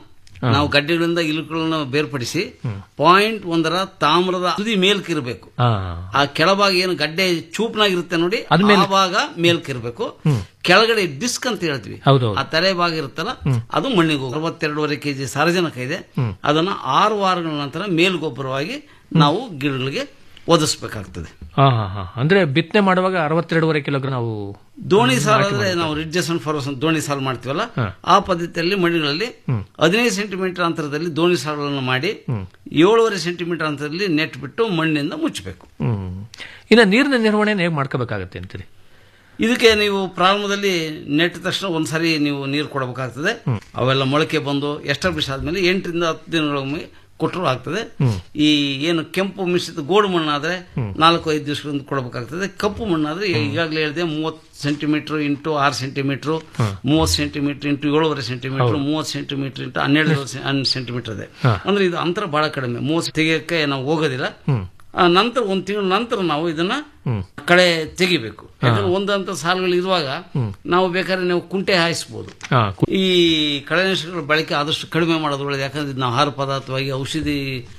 ನಾವು ಗಡ್ಡೆಗಳಿಂದ ಇಲುಕುಗಳನ್ನು ಬೇರ್ಪಡಿಸಿ ಪಾಯಿಂಟ್ ಒಂದರ ತಾಮ್ರದ ತುದಿ ಮೇಲ್ಕಿರಬೇಕು ಆ, ಆ ಕೆಳಭಾಗ ಏನು ಗಡ್ಡೆ ಚೂಪ್ನಾಗಿರುತ್ತೆ ನೋಡಿ ಅದ್ ಮೇಲೆ- ಆ ಭಾಗ ಮೇಲ್ಕಿರ್ಬೇಕು ಕೆಳಗಡೆ ಡಿಸ್ಕ್ ಅಂತ ಹೇಳ್ತೀವಿ ಹೌದೌದು. ಆ ತಲೆ ಭಾಗ ಇರುತ್ತಲ್ಲ ಅದು ಮಣ್ಣಿಗೆ ಹೋಗುತ್ತೆ. ಅರವತ್ತೆರಡೂವರೆ ಕೆಜಿ ಸಾರಜನಕ ಇದೆ ಅದನ್ನ ಆರು ವಾರಗಳ ನಂತರ ಮೇಲ್ಗೊಬ್ಬರವಾಗಿ ನಾವು ಗಿಡಗಳಿಗೆ ಒದಗಿಸ್ಬೇಕಾಗ್ತದೆ ಹಾ ಹಾ ಹಾ ಅಂದ್ರೆ ಬಿತ್ತನೆ ಮಾಡುವಾಗ ಅರವತ್ತೆರಡುವರೆ ಕಿಲೋಗ್ರಾಮ್ ನಾವು ದೋಣಿ ಸಾಲ ಅಂದ್ರೆ ನಾವು ರಿಡ್ಜಸ್ ಅಂಡ್ ಫಾರೋಸ್ ಅಂತ ದೋಣಿ ಸಾಲು ಮಾಡ್ತೀವಲ್ಲ ಆ ಪದ್ಧತಿಯಲ್ಲಿ ಮಣ್ಣಿಗಳಲ್ಲಿ ಹದಿನೈದು ಸೆಂಟಿಮೀಟರ್ ಅಂತರದಲ್ಲಿ ದೋಣಿ ಸಾಲುಗಳನ್ನು ಮಾಡಿ ಏಳುವರೆ ಸೆಂಟಿಮೀಟರ್ ಅಂತರದಲ್ಲಿ ನೆಟ್ ಬಿಟ್ಟು ಮಣ್ಣಿನಿಂದ ಮುಚ್ಚಬೇಕು ಹ್ಮ್ ಇನ್ನ ನೀರಿನ ನಿರ್ವಹಣೆ ಹೇಗೆ ಮಾಡ್ಕೋಬೇಕಾಗತ್ತೆ ಅಂತೀರಿ ಇದಕ್ಕೆ ನೀವು ಪ್ರಾರಂಭದಲ್ಲಿ ನೆಟ್ ತಕ್ಷಣ ಒಂದ್ಸರಿ ನೀವು ನೀರು ಕೊಡಬೇಕಾಗ್ತದೆ ಅವೆಲ್ಲ ಮೊಳಕೆ ಬಂದು ಎಸ್ಟಾಬ್ಲಿಷ್ ಆದ್ಮೇಲೆ ಎಂಟರಿಂದ ಹತ್ತು ದಿನಗಳೊಮ್ಮೆ ಕೊಟ್ಟರು ಆಗ್ತದೆ ಈ ಏನು ಕೆಂಪು ಮಿಶ್ರಿತ ಗೋಡು ಮಣ್ಣಾದ್ರೆ ನಾಲ್ಕು ಐದು ದಿವಸಗಳಿಂದ ಕೊಡಬೇಕಾಗ್ತದೆ ಕಪ್ಪು ಮಣ್ಣಾದ್ರೆ ಈಗಾಗಲೇ ಹೇಳಿದೆ ಮೂವತ್ತು ಸೆಂಟಿಮೀಟರ್ ಇಂಟು ಆರು ಸೆಂಟಿಮೀಟರ್ ಮೂವತ್ತು ಸೆಂಟಿಮೀಟರ್ ಇಂಟು ಏಳುವರೆ ಸೆಂಟಿಮೀಟರ್ ಮೂವತ್ತು ಸೆಂಟಿಮೀಟರ್ ಇಂಟು ಹನ್ನೆರಡು ಸೆಂಟಿಮೀಟರ್ ಇದೆ ಅಂದ್ರೆ ಇದು ಅಂತರ ಬಹಳ ಕಡಿಮೆ ಮೂವತ್ತು ತೆಗಿಯಕ್ಕೆ ನಾವು ಹೋಗೋದಿಲ್ಲ ಆ ನಂತರ ಒಂದು ತಿಂಗಳ ನಂತರ ನಾವು ಇದನ್ನ ಕಳೆ ತೆಗಿಬೇಕು ಯಾಕಂದ್ರೆ ಒಂದಂತ ಸಾಲುಗಳು ಇರುವಾಗ ನಾವು ಬೇಕಾದ್ರೆ ನಾವು ಕುಂಟೆ ಹಾಯಿಸ್ಬೋದು ಹಾ ಈ ಕಳೆನಾಶಕಗಳ ಬಳಕೆ ಆದಷ್ಟು ಕಡಿಮೆ ಮಾಡೋದು ಒಳ್ಳೆಯದು ಯಾಕಂದ್ರೆ ಇದನ್ನ ಆಹಾರ ಪದಾರ್ಥವಾಗಿ ಔಷಧಿ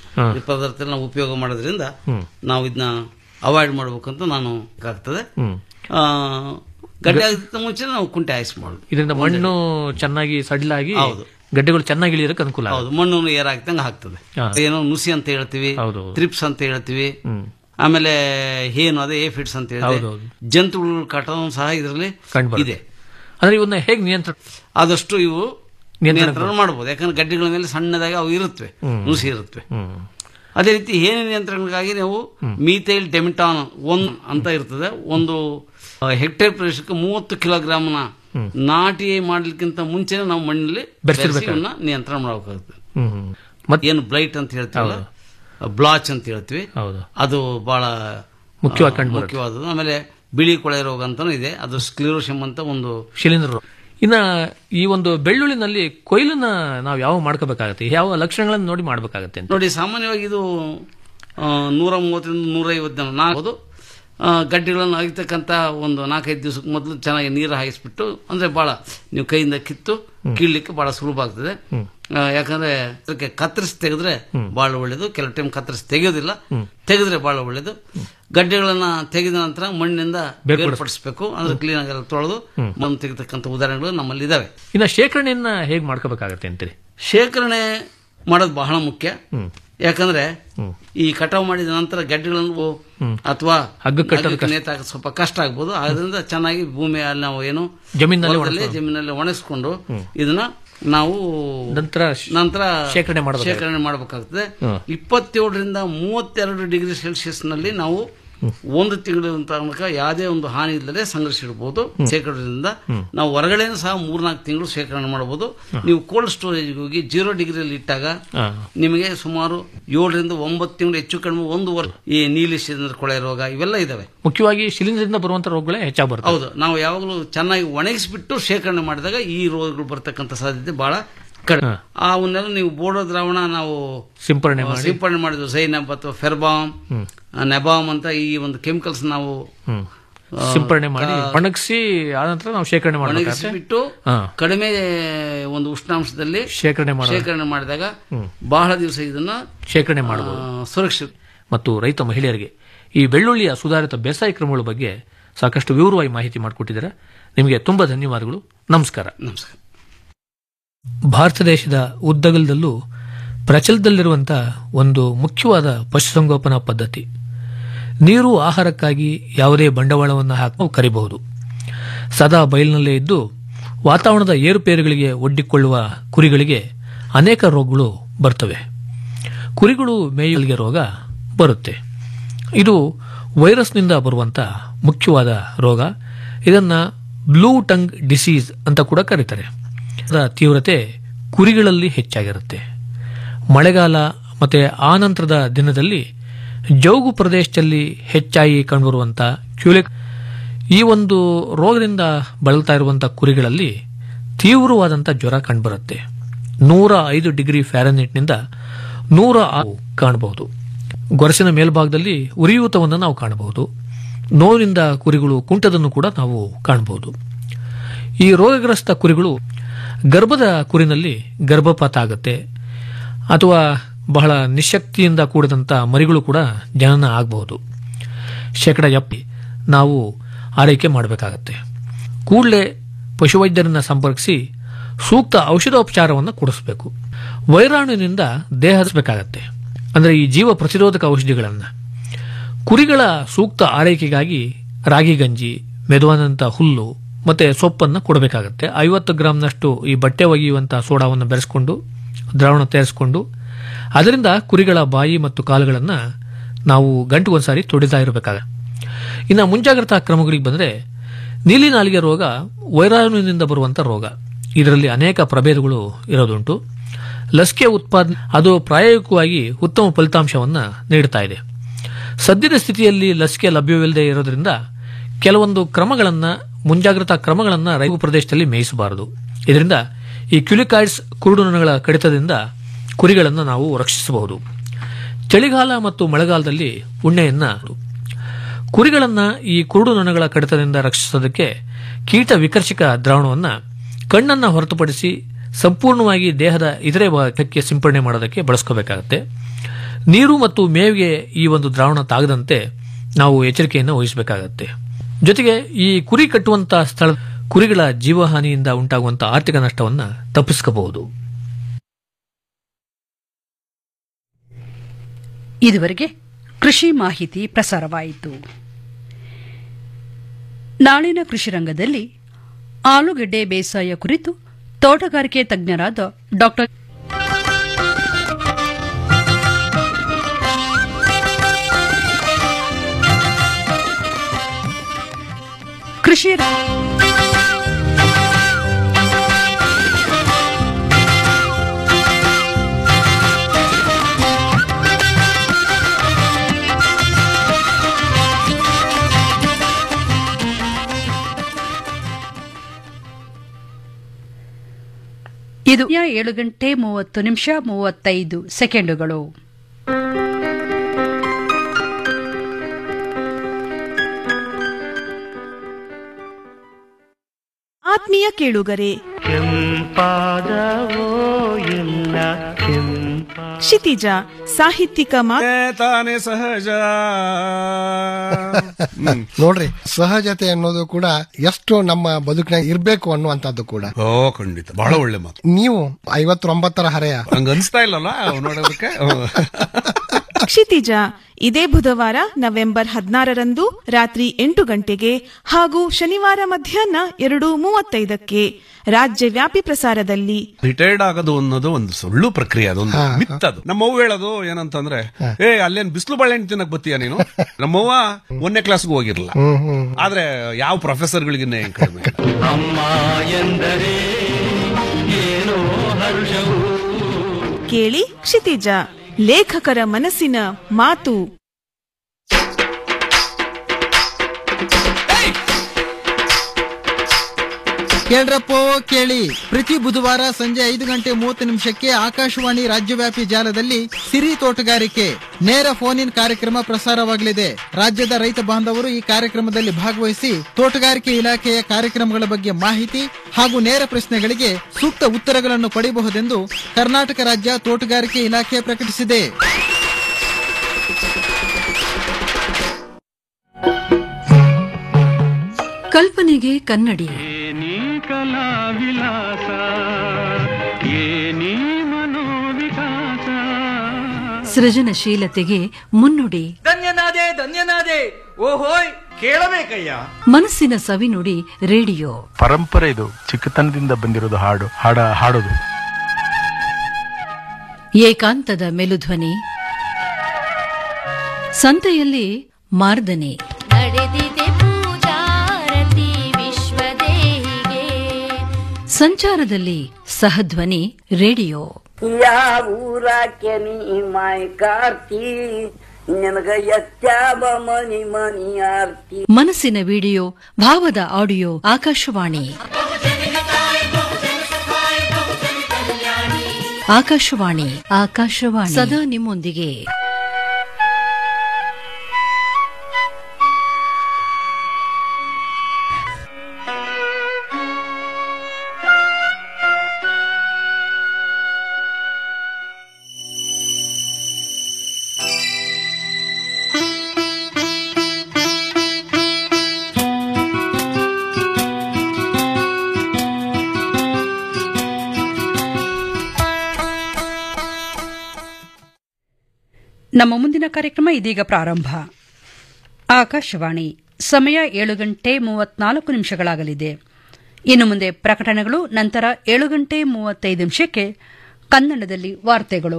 ಪದಾರ್ಥ ನಾವು ಉಪಯೋಗ ಮಾಡೋದ್ರಿಂದ ನಾವು ಇದನ್ನ ಅವಾಯ್ಡ್ ಮಾಡ್ಬೇಕಂತ ನಾನು ಆಗ್ತದೆ ಆ, ಗಡ್ಡೆ ಆಗಕ್ಕಿಂತ ಮುಂಚೆ ನಾವು ಕುಂಟೆ ಹಾಯಿಸ್ಬೋದು ಇದರಿಂದ ಮಣ್ಣು ಚೆನ್ನಾಗಿ ಸಡ್ಲಾಗಿ ಹೌದು. ಗಡ್ಡೆಗಳು ಚೆನ್ನಾಗಿ ಇಳಿಯೋದಕ್ಕೆ ಅನುಕೂಲ ಆಗುತ್ತೆ. ಹೌದು ಮಣ್ಣು ಏರಾಗ್ತಂಗೆ ಆಗ್ತದೆ ಹಾ. ಏನೋ ನುಸಿ ಅಂತ ಹೇಳ್ತೀವಿ ಹೌದು. ತ್ರಿಪ್ಸ್ ಅಂತ ಹೇಳ್ತೀವಿ ಹ್ಮ್. ಆಮೇಲೆ ಏನು ಅದೇ ಏಫಿಡ್ಸ್ ಅಂತ ಹೇಳಿದೆ ಹೌದು, ಹೌದು. ಜಂತುಗಳ ಕಾಟನೂ ಸಹ ಇದರಲ್ಲಿ ಕಂಡುಬರುತ್ತೆ. ಇದೆ ಅಂದ್ರೆ ಇವನ್ನ ಹೇಗೆ ನಿಯಂತ್ರಣ ಆದಷ್ಟು ಇವು ನಿಯಂತ್ರಣ ನಿಯಂತ್ರಣ ಮಾಡಬಹುದು ಯಾಕಂದ್ರೆ ಗಡ್ಡೆಗಳ ಮೇಲೆ ಸಣ್ಣದಾಗಿ ಅವು ಇರುತ್ತವೆ ಹ್ಮ್. ನುಸಿ ಇರುತ್ತವೆ ಹ್ಮ್ ಅದೇ ರೀತಿ ಏನೇ ನಿಯಂತ್ರಣಕ್ಕಾಗಿ ನಾವು ಮೀಥೈಲ್ ಡೆಮಿಟಾನ್ ಒನ್ ಅಂತ ಇರ್ತದೆ ಒಂದು ಆ, ಹೆಕ್ಟೇರ್ ಪ್ರದೇಶಕ್ಕೆ ಮೂವತ್ತು ಕಿಲೋಗ್ರಾಮ್ನ ನಾಟಿ ಮಾಡ್ಲಿಕ್ಕಿಂತ ಮುಂಚೆನೆ ನಾವು ಮಣ್ಣಲ್ಲಿ ಬೆರೆಸಿರ್ಬೇಕು. ಬೆರೆಸಿ ಇವನ್ನ ನಿಯಂತ್ರಣ ಮಾಡಬೇಕಾಗುತ್ತೆ ಹ್ಮ್ ಹ್ಮ್ ಮತ್ತೆ ಏನು ಬ್ಲೈಟ್ ಅಂತ ಹೇಳ್ತೀವಲ್ಲ ಬ್ಲಾಚ್ ಅಂತ ಹೇಳ್ತೀವಿ ಹೌದು ಅದು ಬಹಳ ಮುಖ್ಯವಾಗಿ ಆ, ಕಂಡುಬರುತ್ತೆ. ಮುಖ್ಯವಾದದ್ದು ಆಮೇಲೆ ಬಿಳಿ ಕೊಳೆ ರೋಗ ಅಂತಾನು ಇದೆ ಅದು ಸ್ಕ್ಲಿರೋಶಮ್ ಅಂತ ಒಂದು ಶಿಲೀಂಧ್ರ ರೋಗ. ಇನ್ನ ಈ ಒಂದು ಬೆಳ್ಳುಳ್ಳಿನಲ್ಲಿ ಕೊಯ್ಲನ್ನ ನಾವು ಯಾವ ಮಾಡ್ಕೋಬೇಕಾಗತ್ತೆ ಯಾವ ಲಕ್ಷಣಗಳನ್ನು ನೋಡಿ ಮಾಡ್ಬೇಕಾಗತ್ತೆ ಅಂತ ನೋಡಿ ಸಾಮಾನ್ಯವಾಗಿ ಇದು ಆ, ನೂರ ಮೂವತ್ತರಿಂದ ನೂರೈವತ್ತು ಜನ ನಾಲ್ಕು ಗಡ್ಡೆಗಳನ್ನು ಅಗಿತಕ್ಕಂಥ ಒಂದು ನಾಲ್ಕೈದು ದಿವಸಕ್ಕೆ ಮೊದಲು ಚೆನ್ನಾಗಿ ನೀರು ಹಾಯಿಸ್ಬಿಟ್ಟು ಅಂದ್ರೆ ಬಹಳ ನೀವು ಕೈಯಿಂದ ಕಿತ್ತು ಕೀಳ್ಲಿಕ್ಕೆ ಬಹಳ ಸುಲಭ ಆಗ್ತದೆ ಆ, ಯಾಕಂದ್ರೆ ಅದಕ್ಕೆ ಕತ್ತರಿಸಿ ತೆಗೆದ್ರೆ ಬಹಳ ಒಳ್ಳೇದು ಕೆಲವು ಟೈಮ್ ಕತ್ತರಿಸಿ ತೆಗೆಯೋದಿಲ್ಲ ತೆಗೆದ್ರೆ ಬಹಳ ಒಳ್ಳೇದು ಗಡ್ಡೆಗಳನ್ನ ತೆಗೆದ ನಂತರ ಮಣ್ಣಿನಿಂದ ಬೇರ್ಪಡಿಸಬೇಕು ಅಂದ್ರೆ ಕ್ಲೀನ್ ಆಗಿ ಎಲ್ಲ ತೊಳೆದು ಮಣ್ಣು ತೆಗೆತಕ್ಕಂಥ ಉದಾಹರಣೆಗಳು ನಮ್ಮಲ್ಲಿ ಇದಾವೆ ಇನ್ನ ಶೇಖರಣೆಯನ್ನ ಹೇಗೆ ಮಾಡ್ಕೋಬೇಕಾಗತ್ತೆ ಅಂತೀರಿ ಶೇಖರಣೆ ಮಾಡೋದು ಬಹಳ ಮುಖ್ಯ ಯಾಕಂದ್ರೆ ಈ ಕಟಾವು ಮಾಡಿದ ನಂತರ ಗೆಡ್ಡೆಗಳನ್ನು ಅಥವಾ ಹಗ್ಗ ಕಟ್ಟೋದು ಕಷ್ಟ. ನೇತಾಕ ಸ್ವಲ್ಪ ಕಷ್ಟ ಆಗ್ಬೋದು ಅದರಿಂದ ಚೆನ್ನಾಗಿ ಭೂಮಿಯಲ್ಲಿ ನಾವು ಏನು ಜಮೀನಲ್ಲಿ ಹೊಲದಲ್ಲಿ ಒಣಗ್ಸ್ಕೊಂಡು. ಜಮೀನಲ್ಲಿ ಒಣಗಿಸ್ಕೊಂಡು ಇದನ್ನ ನಾವು ನಂತರ ನಂತರ ಶೇಖರಣೆ ಮಾಡ್ಬೇಕಾಗುತ್ತೆ. ಶೇಖರಣೆ ಮಾಡಬೇಕಾಗ್ತದೆ ಹ್ಮ್. ಇಪ್ಪತ್ತೇಳರಿಂದ ಮೂವತ್ತೆರಡು ಡಿಗ್ರಿ ಸೆಲ್ಸಿಯಸ್ ನಲ್ಲಿ ನಾವು ಒಂದು ತಿಂಗಳ ತನಕ ಯಾವುದೇ ಒಂದು ಹಾನಿ ಇಲ್ಲದೆ ಸಂಗ್ರಹಿಸಿಡಬಹುದು ಶೇಖರಣೆಯಿಂದ ನಾವು ಹೊರಗಡೆ ಸಹ ಮೂರ್ನಾಲ್ಕು ತಿಂಗಳು ಶೇಖರಣೆ ಮಾಡಬಹುದು ನೀವು ಕೋಲ್ಡ್ ಸ್ಟೋರೇಜ್ ಹೋಗಿ ಜೀರೋ ಡಿಗ್ರಿಯಲ್ಲಿ ಇಟ್ಟಾಗ ಹಾ. ನಿಮಗೆ ಸುಮಾರು ಏಳರಿಂದ ಒಂಬತ್ತು ತಿಂಗಳು ಹೆಚ್ಚು ಕಡಿಮೆ ಒಂದು ವರ್ಷ ಈ ನೀಲಿ ಶಿಲೀಂಧ್ರ ಕೊಳೆ ರೋಗ ಇವೆಲ್ಲ ಇದಾವೆ ಮುಖ್ಯವಾಗಿ ಶಿಲೀಂಧ್ರದಿಂದ ಬರುವಂತ ರೋಗಗಳೇ ಹೆಚ್ಚಾಗಿ ಬರ್ತವೆ ಹೌದು ನಾವು ಯಾವಾಗಲೂ ಚೆನ್ನಾಗಿ ಒಣಗಿಸ್ಬಿಟ್ಟು ಶೇಖರಣೆ ಮಾಡಿದಾಗ ಈ ರೋಗಗಳು ಬರ್ತಕ್ಕಂಥ ಸಾಧ್ಯತೆ ಬಹಳ ಕಡಿಮೆ ಅವನ್ನೆಲ್ಲ ನೀವು ಬೋಡೋ ದ್ರಾವಣ ನಾವು ಸಿಂಪರಣೆ ಆ, ಮಾಡಿ ಸಿಂಪಡಣೆ ಮಾಡಿದ್ವು ಸೈನಬ್ ಅಥವಾ ಫೆರ್ಬಾಮ್ ನೆಬಾಮ್ ಅಂತ ಈ ಒಂದು ಕೆಮಿಕಲ್ಸ್ ನಾವು ಹ್ಮ್. ಆ, ಸಿಂಪರಣೆ ಮಾಡಿ ಆ, ಒಣಗಿಸಿ ಆನಂತರ ನಾವು ಶೇಖರಣೆ ಮಾಡಬೇಕಾಗುತ್ತೆ ಒಣಗಿಸಿಬಿಟ್ಟು ಹಾ. ಕಡಿಮೆ ಒಂದು ಉಷ್ಣಾಂಶದಲ್ಲಿ ಶೇಖರಣೆ ಮಾಡೋದು. ಶೇಖರಣೆ ಮಾಡಿದಾಗ ಬಹಳ ದಿವಸ ಇದನ್ನ ಶೇಖರಣೆ ಮಾಡಬಹುದು ಆ, ಸುರಕ್ಷಿತ ಮತ್ತು ರೈತ ಮಹಿಳೆಯರಿಗೆ ಈ ಬೆಳ್ಳುಳ್ಳಿಯ ಸುಧಾರಿತ ಬೇಸಾಯ ಕ್ರಮಗಳ ಬಗ್ಗೆ ಸಾಕಷ್ಟು ವಿವರವಾಗಿ ಮಾಹಿತಿ ಮಾಡಿಕೊಟ್ಟಿದ್ದಾರೆ ನಿಮಗೆ ತುಂಬಾ ಧನ್ಯವಾದಗಳು ನಮಸ್ಕಾರ ನಮಸ್ಕಾರ ಭಾರತ ದೇಶದ ಉದ್ದಗಲದಲ್ಲೂ ಪ್ರಚಲಿತದಲ್ಲಿರುವಂತಹ ಒಂದು ಮುಖ್ಯವಾದ ಪಶುಸಂಗೋಪನಾ ಪದ್ಧತಿ ನೀರು ಆಹಾರಕ್ಕಾಗಿ ಯಾವುದೇ ಬಂಡವಾಳವನ್ನು ಹಾಕಿ ನಾವು ಕರಿಬಹುದು ಸದಾ ಬಯಲಿನಲ್ಲೇ ಇದ್ದು ವಾತಾವರಣದ ಏರುಪೇರುಗಳಿಗೆ ಒಡ್ಡಿಕೊಳ್ಳುವ ಕುರಿಗಳಿಗೆ ಅನೇಕ ರೋಗಗಳು ಬರ್ತವೆ ಕುರಿಗಳು ಮೇಯಲಿಗೆ ರೋಗ ಬರುತ್ತೆ ಇದು ವೈರಸ್ನಿಂದ ಬರುವಂತ ಮುಖ್ಯವಾದ ರೋಗ ಇದನ್ನ ಬ್ಲೂ ಟಂಗ್ ಡಿಸೀಸ್ ಅಂತ ಕೂಡ ಕರೀತಾರೆ ಅದರ ತೀವ್ರತೆ ಕುರಿಗಳಲ್ಲಿ ಹೆಚ್ಚಾಗಿರುತ್ತೆ ಮಳೆಗಾಲ ಮತ್ತೆ ಆನಂತರದ ದಿನದಲ್ಲಿ ಜೌಗು ಪ್ರದೇಶದಲ್ಲಿ ಹೆಚ್ಚಾಗಿ ಕಂಡುಬರುವಂತ ಕ್ಯೂಲೆಕ್ ಈ ಒಂದು ರೋಗದಿಂದ ಬಳಲ್ತಾ ಇರುವಂತಹ ಕುರಿಗಳಲ್ಲಿ ತೀವ್ರವಾದಂಥ ಜ್ವರ ಕಂಡುಬರುತ್ತೆ ನೂರ ಐದು ಡಿಗ್ರಿ ಫ್ಯಾರನೈಟ್ನಿಂದ ನೂರ ಆರು ಕಾಣಬಹುದು ಗೊರಸಿನ ಮೇಲ್ಭಾಗದಲ್ಲಿ ಉರಿಯೂತವನ್ನು ನಾವು ಕಾಣಬಹುದು ನೋವಿನಿಂದ ಕುರಿಗಳು ಕುಂಟದನ್ನು ಕೂಡ ನಾವು ಕಾಣಬಹುದು ಈ ರೋಗಗ್ರಸ್ತ ಕುರಿಗಳು ಗರ್ಭದ ಕುರಿನಲ್ಲಿ ಗರ್ಭಪಾತ ಆಗುತ್ತೆ ಅಥವಾ ಬಹಳ ನಿಶಕ್ತಿಯಿಂದ ಕೂಡಿದಂಥ ಮರಿಗಳು ಕೂಡ ಜನನ ಆಗಬಹುದು ಶೇಕಡ ಎಪ್ಪಿ ನಾವು ಆರೈಕೆ ಮಾಡಬೇಕಾಗತ್ತೆ ಕೂಡಲೇ ಪಶುವೈದ್ಯರನ್ನ ಸಂಪರ್ಕಿಸಿ ಸೂಕ್ತ ಔಷಧೋಪಚಾರವನ್ನು ಕೊಡಿಸಬೇಕು ವೈರಾಣುವಿನಿಂದ ದೇಹ ಹರಿಸಬೇಕಾಗತ್ತೆ ಅಂದರೆ ಈ ಜೀವ ಪ್ರತಿರೋಧಕ ಔಷಧಿಗಳನ್ನು ಕುರಿಗಳ ಸೂಕ್ತ ಆರೈಕೆಗಾಗಿ ರಾಗಿ ಗಂಜಿ ಮೆದುವಾದಂಥ ಹುಲ್ಲು ಮತ್ತೆ ಸೊಪ್ಪನ್ನು ಕೊಡಬೇಕಾಗತ್ತೆ ಐವತ್ತು ಗ್ರಾಂನಷ್ಟು ಈ ಬಟ್ಟೆ ಒಗೆಯುವಂಥ ಸೋಡಾವನ್ನು ಬೆರೆಸ್ಕೊಂಡು ದ್ರಾವಣ ತಯಾರಿಸಿಕೊಂಡು ಅದರಿಂದ ಕುರಿಗಳ ಬಾಯಿ ಮತ್ತು ಕಾಲುಗಳನ್ನು ನಾವು ಗಂಟುಗೊಂದ್ಸಾರಿ ತೊಡಿತಾ ಇರಬೇಕಾಗ ಇನ್ನು ಮುಂಜಾಗ್ರತಾ ಕ್ರಮಗಳಿಗೆ ಬಂದರೆ ನೀಲಿ ನಾಲಿಗೆ ರೋಗ ವೈರಾಣುವಿನಿಂದ ಬರುವಂಥ ರೋಗ ಇದರಲ್ಲಿ ಅನೇಕ ಪ್ರಭೇದಗಳು ಇರೋದುಂಟು ಲಸಿಕೆ ಉತ್ಪಾದನೆ ಅದು ಪ್ರಾಯೋಗಿಕವಾಗಿ ಉತ್ತಮ ಫಲಿತಾಂಶವನ್ನು ನೀಡುತ್ತಾ ಇದೆ ಸದ್ಯದ ಸ್ಥಿತಿಯಲ್ಲಿ ಲಸಿಕೆ ಲಭ್ಯವಿಲ್ಲದೆ ಇರೋದ್ರಿಂದ ಕೆಲವೊಂದು ಕ್ರಮಗಳನ್ನು ಮುಂಜಾಗ್ರತಾ ಕ್ರಮಗಳನ್ನು ರೈಲು ಪ್ರದೇಶದಲ್ಲಿ ಮೇಯಿಸಬಾರದು ಇದರಿಂದ ಈ ಕ್ಯುಲಿಕಾಯ್ಡ್ಸ್ ಕುರುಡುನೊಣಗಳ ಕಡಿತದಿಂದ ಕುರಿಗಳನ್ನು ನಾವು ರಕ್ಷಿಸಬಹುದು ಚಳಿಗಾಲ ಮತ್ತು ಮಳೆಗಾಲದಲ್ಲಿ ಉಣ್ಣೆಯನ್ನ ಕುರಿಗಳನ್ನು ಈ ಕುರುಡು ನೊಣಗಳ ಕಡಿತದಿಂದ ರಕ್ಷಿಸೋದಕ್ಕೆ ಕೀಟ ವಿಕರ್ಷಕ ದ್ರಾವಣವನ್ನು ಕಣ್ಣನ್ನು ಹೊರತುಪಡಿಸಿ ಸಂಪೂರ್ಣವಾಗಿ ದೇಹದ ಇತರೆ ಭಾಗಕ್ಕೆ ಸಿಂಪಡಣೆ ಮಾಡೋದಕ್ಕೆ ಬಳಸ್ಕೋಬೇಕಾಗತ್ತೆ ನೀರು ಮತ್ತು ಮೇವಿಗೆ ಈ ಒಂದು ದ್ರಾವಣ ತಾಗದಂತೆ ನಾವು ಎಚ್ಚರಿಕೆಯನ್ನು ವಹಿಸಬೇಕಾಗತ್ತೆ ಜೊತೆಗೆ ಈ ಕುರಿ ಕಟ್ಟುವಂತ ಸ್ಥಳ ಕುರಿಗಳ ಜೀವಹಾನಿಯಿಂದ ಉಂಟಾಗುವಂತ ಆರ್ಥಿಕ ನಷ್ಟವನ್ನು ತಪ್ಪಿಸ್ಕೋಬಹುದು ಇದುವರೆಗೆ ಕೃಷಿ ಮಾಹಿತಿ ಪ್ರಸಾರವಾಯಿತು ನಾಳಿನ ಕೃಷಿ ರಂಗದಲ್ಲಿ ಆಲೂಗೆಡ್ಡೆ ಬೇಸಾಯ ಕುರಿತು ತೋಟಗಾರಿಕೆ ತಜ್ಞರಾದ ಡಾಕ್ಟರ್ ಕೃಷಿ ಇದು ಏಳು ಗಂಟೆ ಮೂವತ್ತು ನಿಮಿಷ ಮೂವತ್ತೈದು ಸೆಕೆಂಡುಗಳು ಆತ್ಮೀಯ ಕೇಳುಗರೆ ಕ್ಷಿತಿಜ ಸಾಹಿತ್ಯಿಕ ತಾನೇ ಸಹಜ ನೋಡ್ರಿ ಸಹಜತೆ ಅನ್ನೋದು ಕೂಡ ಎಷ್ಟು ನಮ್ಮ ಬದುಕಿನಾಗ ಇರ್ಬೇಕು ಅನ್ನುವಂಥದ್ದು ಕೂಡ ಓ ಖಂಡಿತ ಬಹಳ ಒಳ್ಳೆ ಮಾತು ನೀವು ಐವತ್ತೊಂಬತ್ತರ ಹರೆಯ ಹಂಗ ಅನ್ಸ್ತಾ ಇಲ್ಲಲ್ಲ ನೋಡೋದಕ್ಕೆ ಕ್ಷಿತಿಜ ಇದೇ ಬುಧವಾರ ನವೆಂಬರ್ ಹದಿನಾರರಂದು ರಾತ್ರಿ ಎಂಟು ಗಂಟೆಗೆ ಹಾಗೂ ಶನಿವಾರ ಮಧ್ಯಾಹ್ನ ಎರಡು ಮೂವತ್ತೈದಕ್ಕೆ ರಾಜ್ಯವ್ಯಾಪಿ ಪ್ರಸಾರದಲ್ಲಿ ರಿಟೈರ್ಡ್ ಆಗೋದು ಅನ್ನೋದು ಒಂದು ಸುಳ್ಳು ಪ್ರಕ್ರಿಯೆ ಅದೊಂದು ಮಿತ್ತದು ನಮ್ಮವ್ವ ಹೇಳೋದು ಏನಂತಂದ್ರೆ ಏ ಅಲ್ಲೇನ್ ಬಿಸಿಲು ಬಾಳೆಹಣ್ಣು ತಿನ್ನಕ್ ಬತ್ತೀಯ ನೀನು ನಮ್ಮವ್ವ ಒಂದನೇ ಕ್ಲಾಸ್ಗೂ ಹೋಗಿರಲ್ಲ ಆದ್ರೆ ಯಾವ ಪ್ರೊಫೆಸರ್ಗಳಿಗಿನ್ನ ಏನ್ ಕಡಿಮೆ ಅಮ್ಮ ಎಂದರೆ ಏನೋ ಹರ್ಷವು ಕೇಳಿ ಕ್ಷಿತಿಜ ಲೇಖಕರ ಮನಸ್ಸಿನ ಮಾತು ಕೇಳ್ರಪ್ಪೋ ಕೇಳಿ ಪ್ರತಿ ಬುಧವಾರ ಸಂಜೆ ಐದು ಗಂಟೆ ಮೂವತ್ತು ನಿಮಿಷಕ್ಕೆ ಆಕಾಶವಾಣಿ ರಾಜ್ಯವ್ಯಾಪಿ ಜಾಲದಲ್ಲಿ ಸಿರಿ ತೋಟಗಾರಿಕೆ ನೇರ ಫೋನ್ ಇನ್ ಕಾರ್ಯಕ್ರಮ ಪ್ರಸಾರವಾಗಲಿದೆ ರಾಜ್ಯದ ರೈತ ಬಾಂಧವರು ಈ ಕಾರ್ಯಕ್ರಮದಲ್ಲಿ ಭಾಗವಹಿಸಿ ತೋಟಗಾರಿಕೆ ಇಲಾಖೆಯ ಕಾರ್ಯಕ್ರಮಗಳ ಬಗ್ಗೆ ಮಾಹಿತಿ ಹಾಗೂ ನೇರ ಪ್ರಶ್ನೆಗಳಿಗೆ ಸೂಕ್ತ ಉತ್ತರಗಳನ್ನು ಪಡೆಯಬಹುದೆಂದು ಕರ್ನಾಟಕ ರಾಜ್ಯ ತೋಟಗಾರಿಕೆ ಇಲಾಖೆ ಪ್ರಕಟಿಸಿದೆ ಕಲ್ಪನೆಗೆ ಕನ್ನಡಿ ಏನಿ ಕಲಾ ವಿಲಾಸ ಏನಿ ಮನೋವಿಕಾಸ ಸೃಜನಶೀಲತೆಗೆ ಮುನ್ನುಡಿ ಧನ್ಯನಾದೆ ಧನ್ಯನಾದೆ ಓಹೋಯ್ ಕೇಳಬೇಕಯ್ಯ ಮನಸ್ಸಿನ ಸವಿನುಡಿ ರೇಡಿಯೋ ಪರಂಪರೆ ಇದು ಚಿಕ್ಕತನದಿಂದ ಬಂದಿರೋದು ಹಾಡು ಹಾಡ ಹಾಡೋದು ಏಕಾಂತದ ಮೆಲುಧ್ವನಿ ಸಂತೆಯಲ್ಲಿ ಮಾರ್ದನೆ ನಡೆದಿದೆ ಪೂಜಾರತಿ ವಿಶ್ವದೇಹಿಗೆ ಸಂಚಾರದಲ್ಲಿ ಸಹಧ್ವನಿ ರೇಡಿಯೋ ಯಾವೂರಾಕೆ ನೀ ಮಾಯ್ ಕಾರ್ತಿ ನಿನಗ ಎತ್ಯಾವ ಮನಿ ಮನಿ ಆರ್ತಿ ಮನಸ್ಸಿನ ವಿಡಿಯೋ ಭಾವದ ಆಡಿಯೋ ಆಕಾಶವಾಣಿ ಆಕಾಶವಾಣಿ ಆಕಾಶವಾಣಿ ಸದಾ ನಿಮ್ಮೊಂದಿಗೆ ನಮ್ಮ ಮುಂದಿನ ಕಾರ್ಯಕ್ರಮ ಇದೀಗ ಪ್ರಾರಂಭ ಆಕಾಶವಾಣಿ ಸಮಯ ಏಳು ಗಂಟೆ ಮೂವತ್ನಾಲ್ಕು ನಿಮಿಷಗಳಾಗಲಿದೆ ಇನ್ನು ಮುಂದೆ ಪ್ರಕಟಣೆಗಳು ನಂತರ ಏಳು ಗಂಟೆ ಮೂವತ್ತೈದು ನಿಮಿಷಕ್ಕೆ ಕನ್ನಡದಲ್ಲಿ ವಾರ್ತೆಗಳು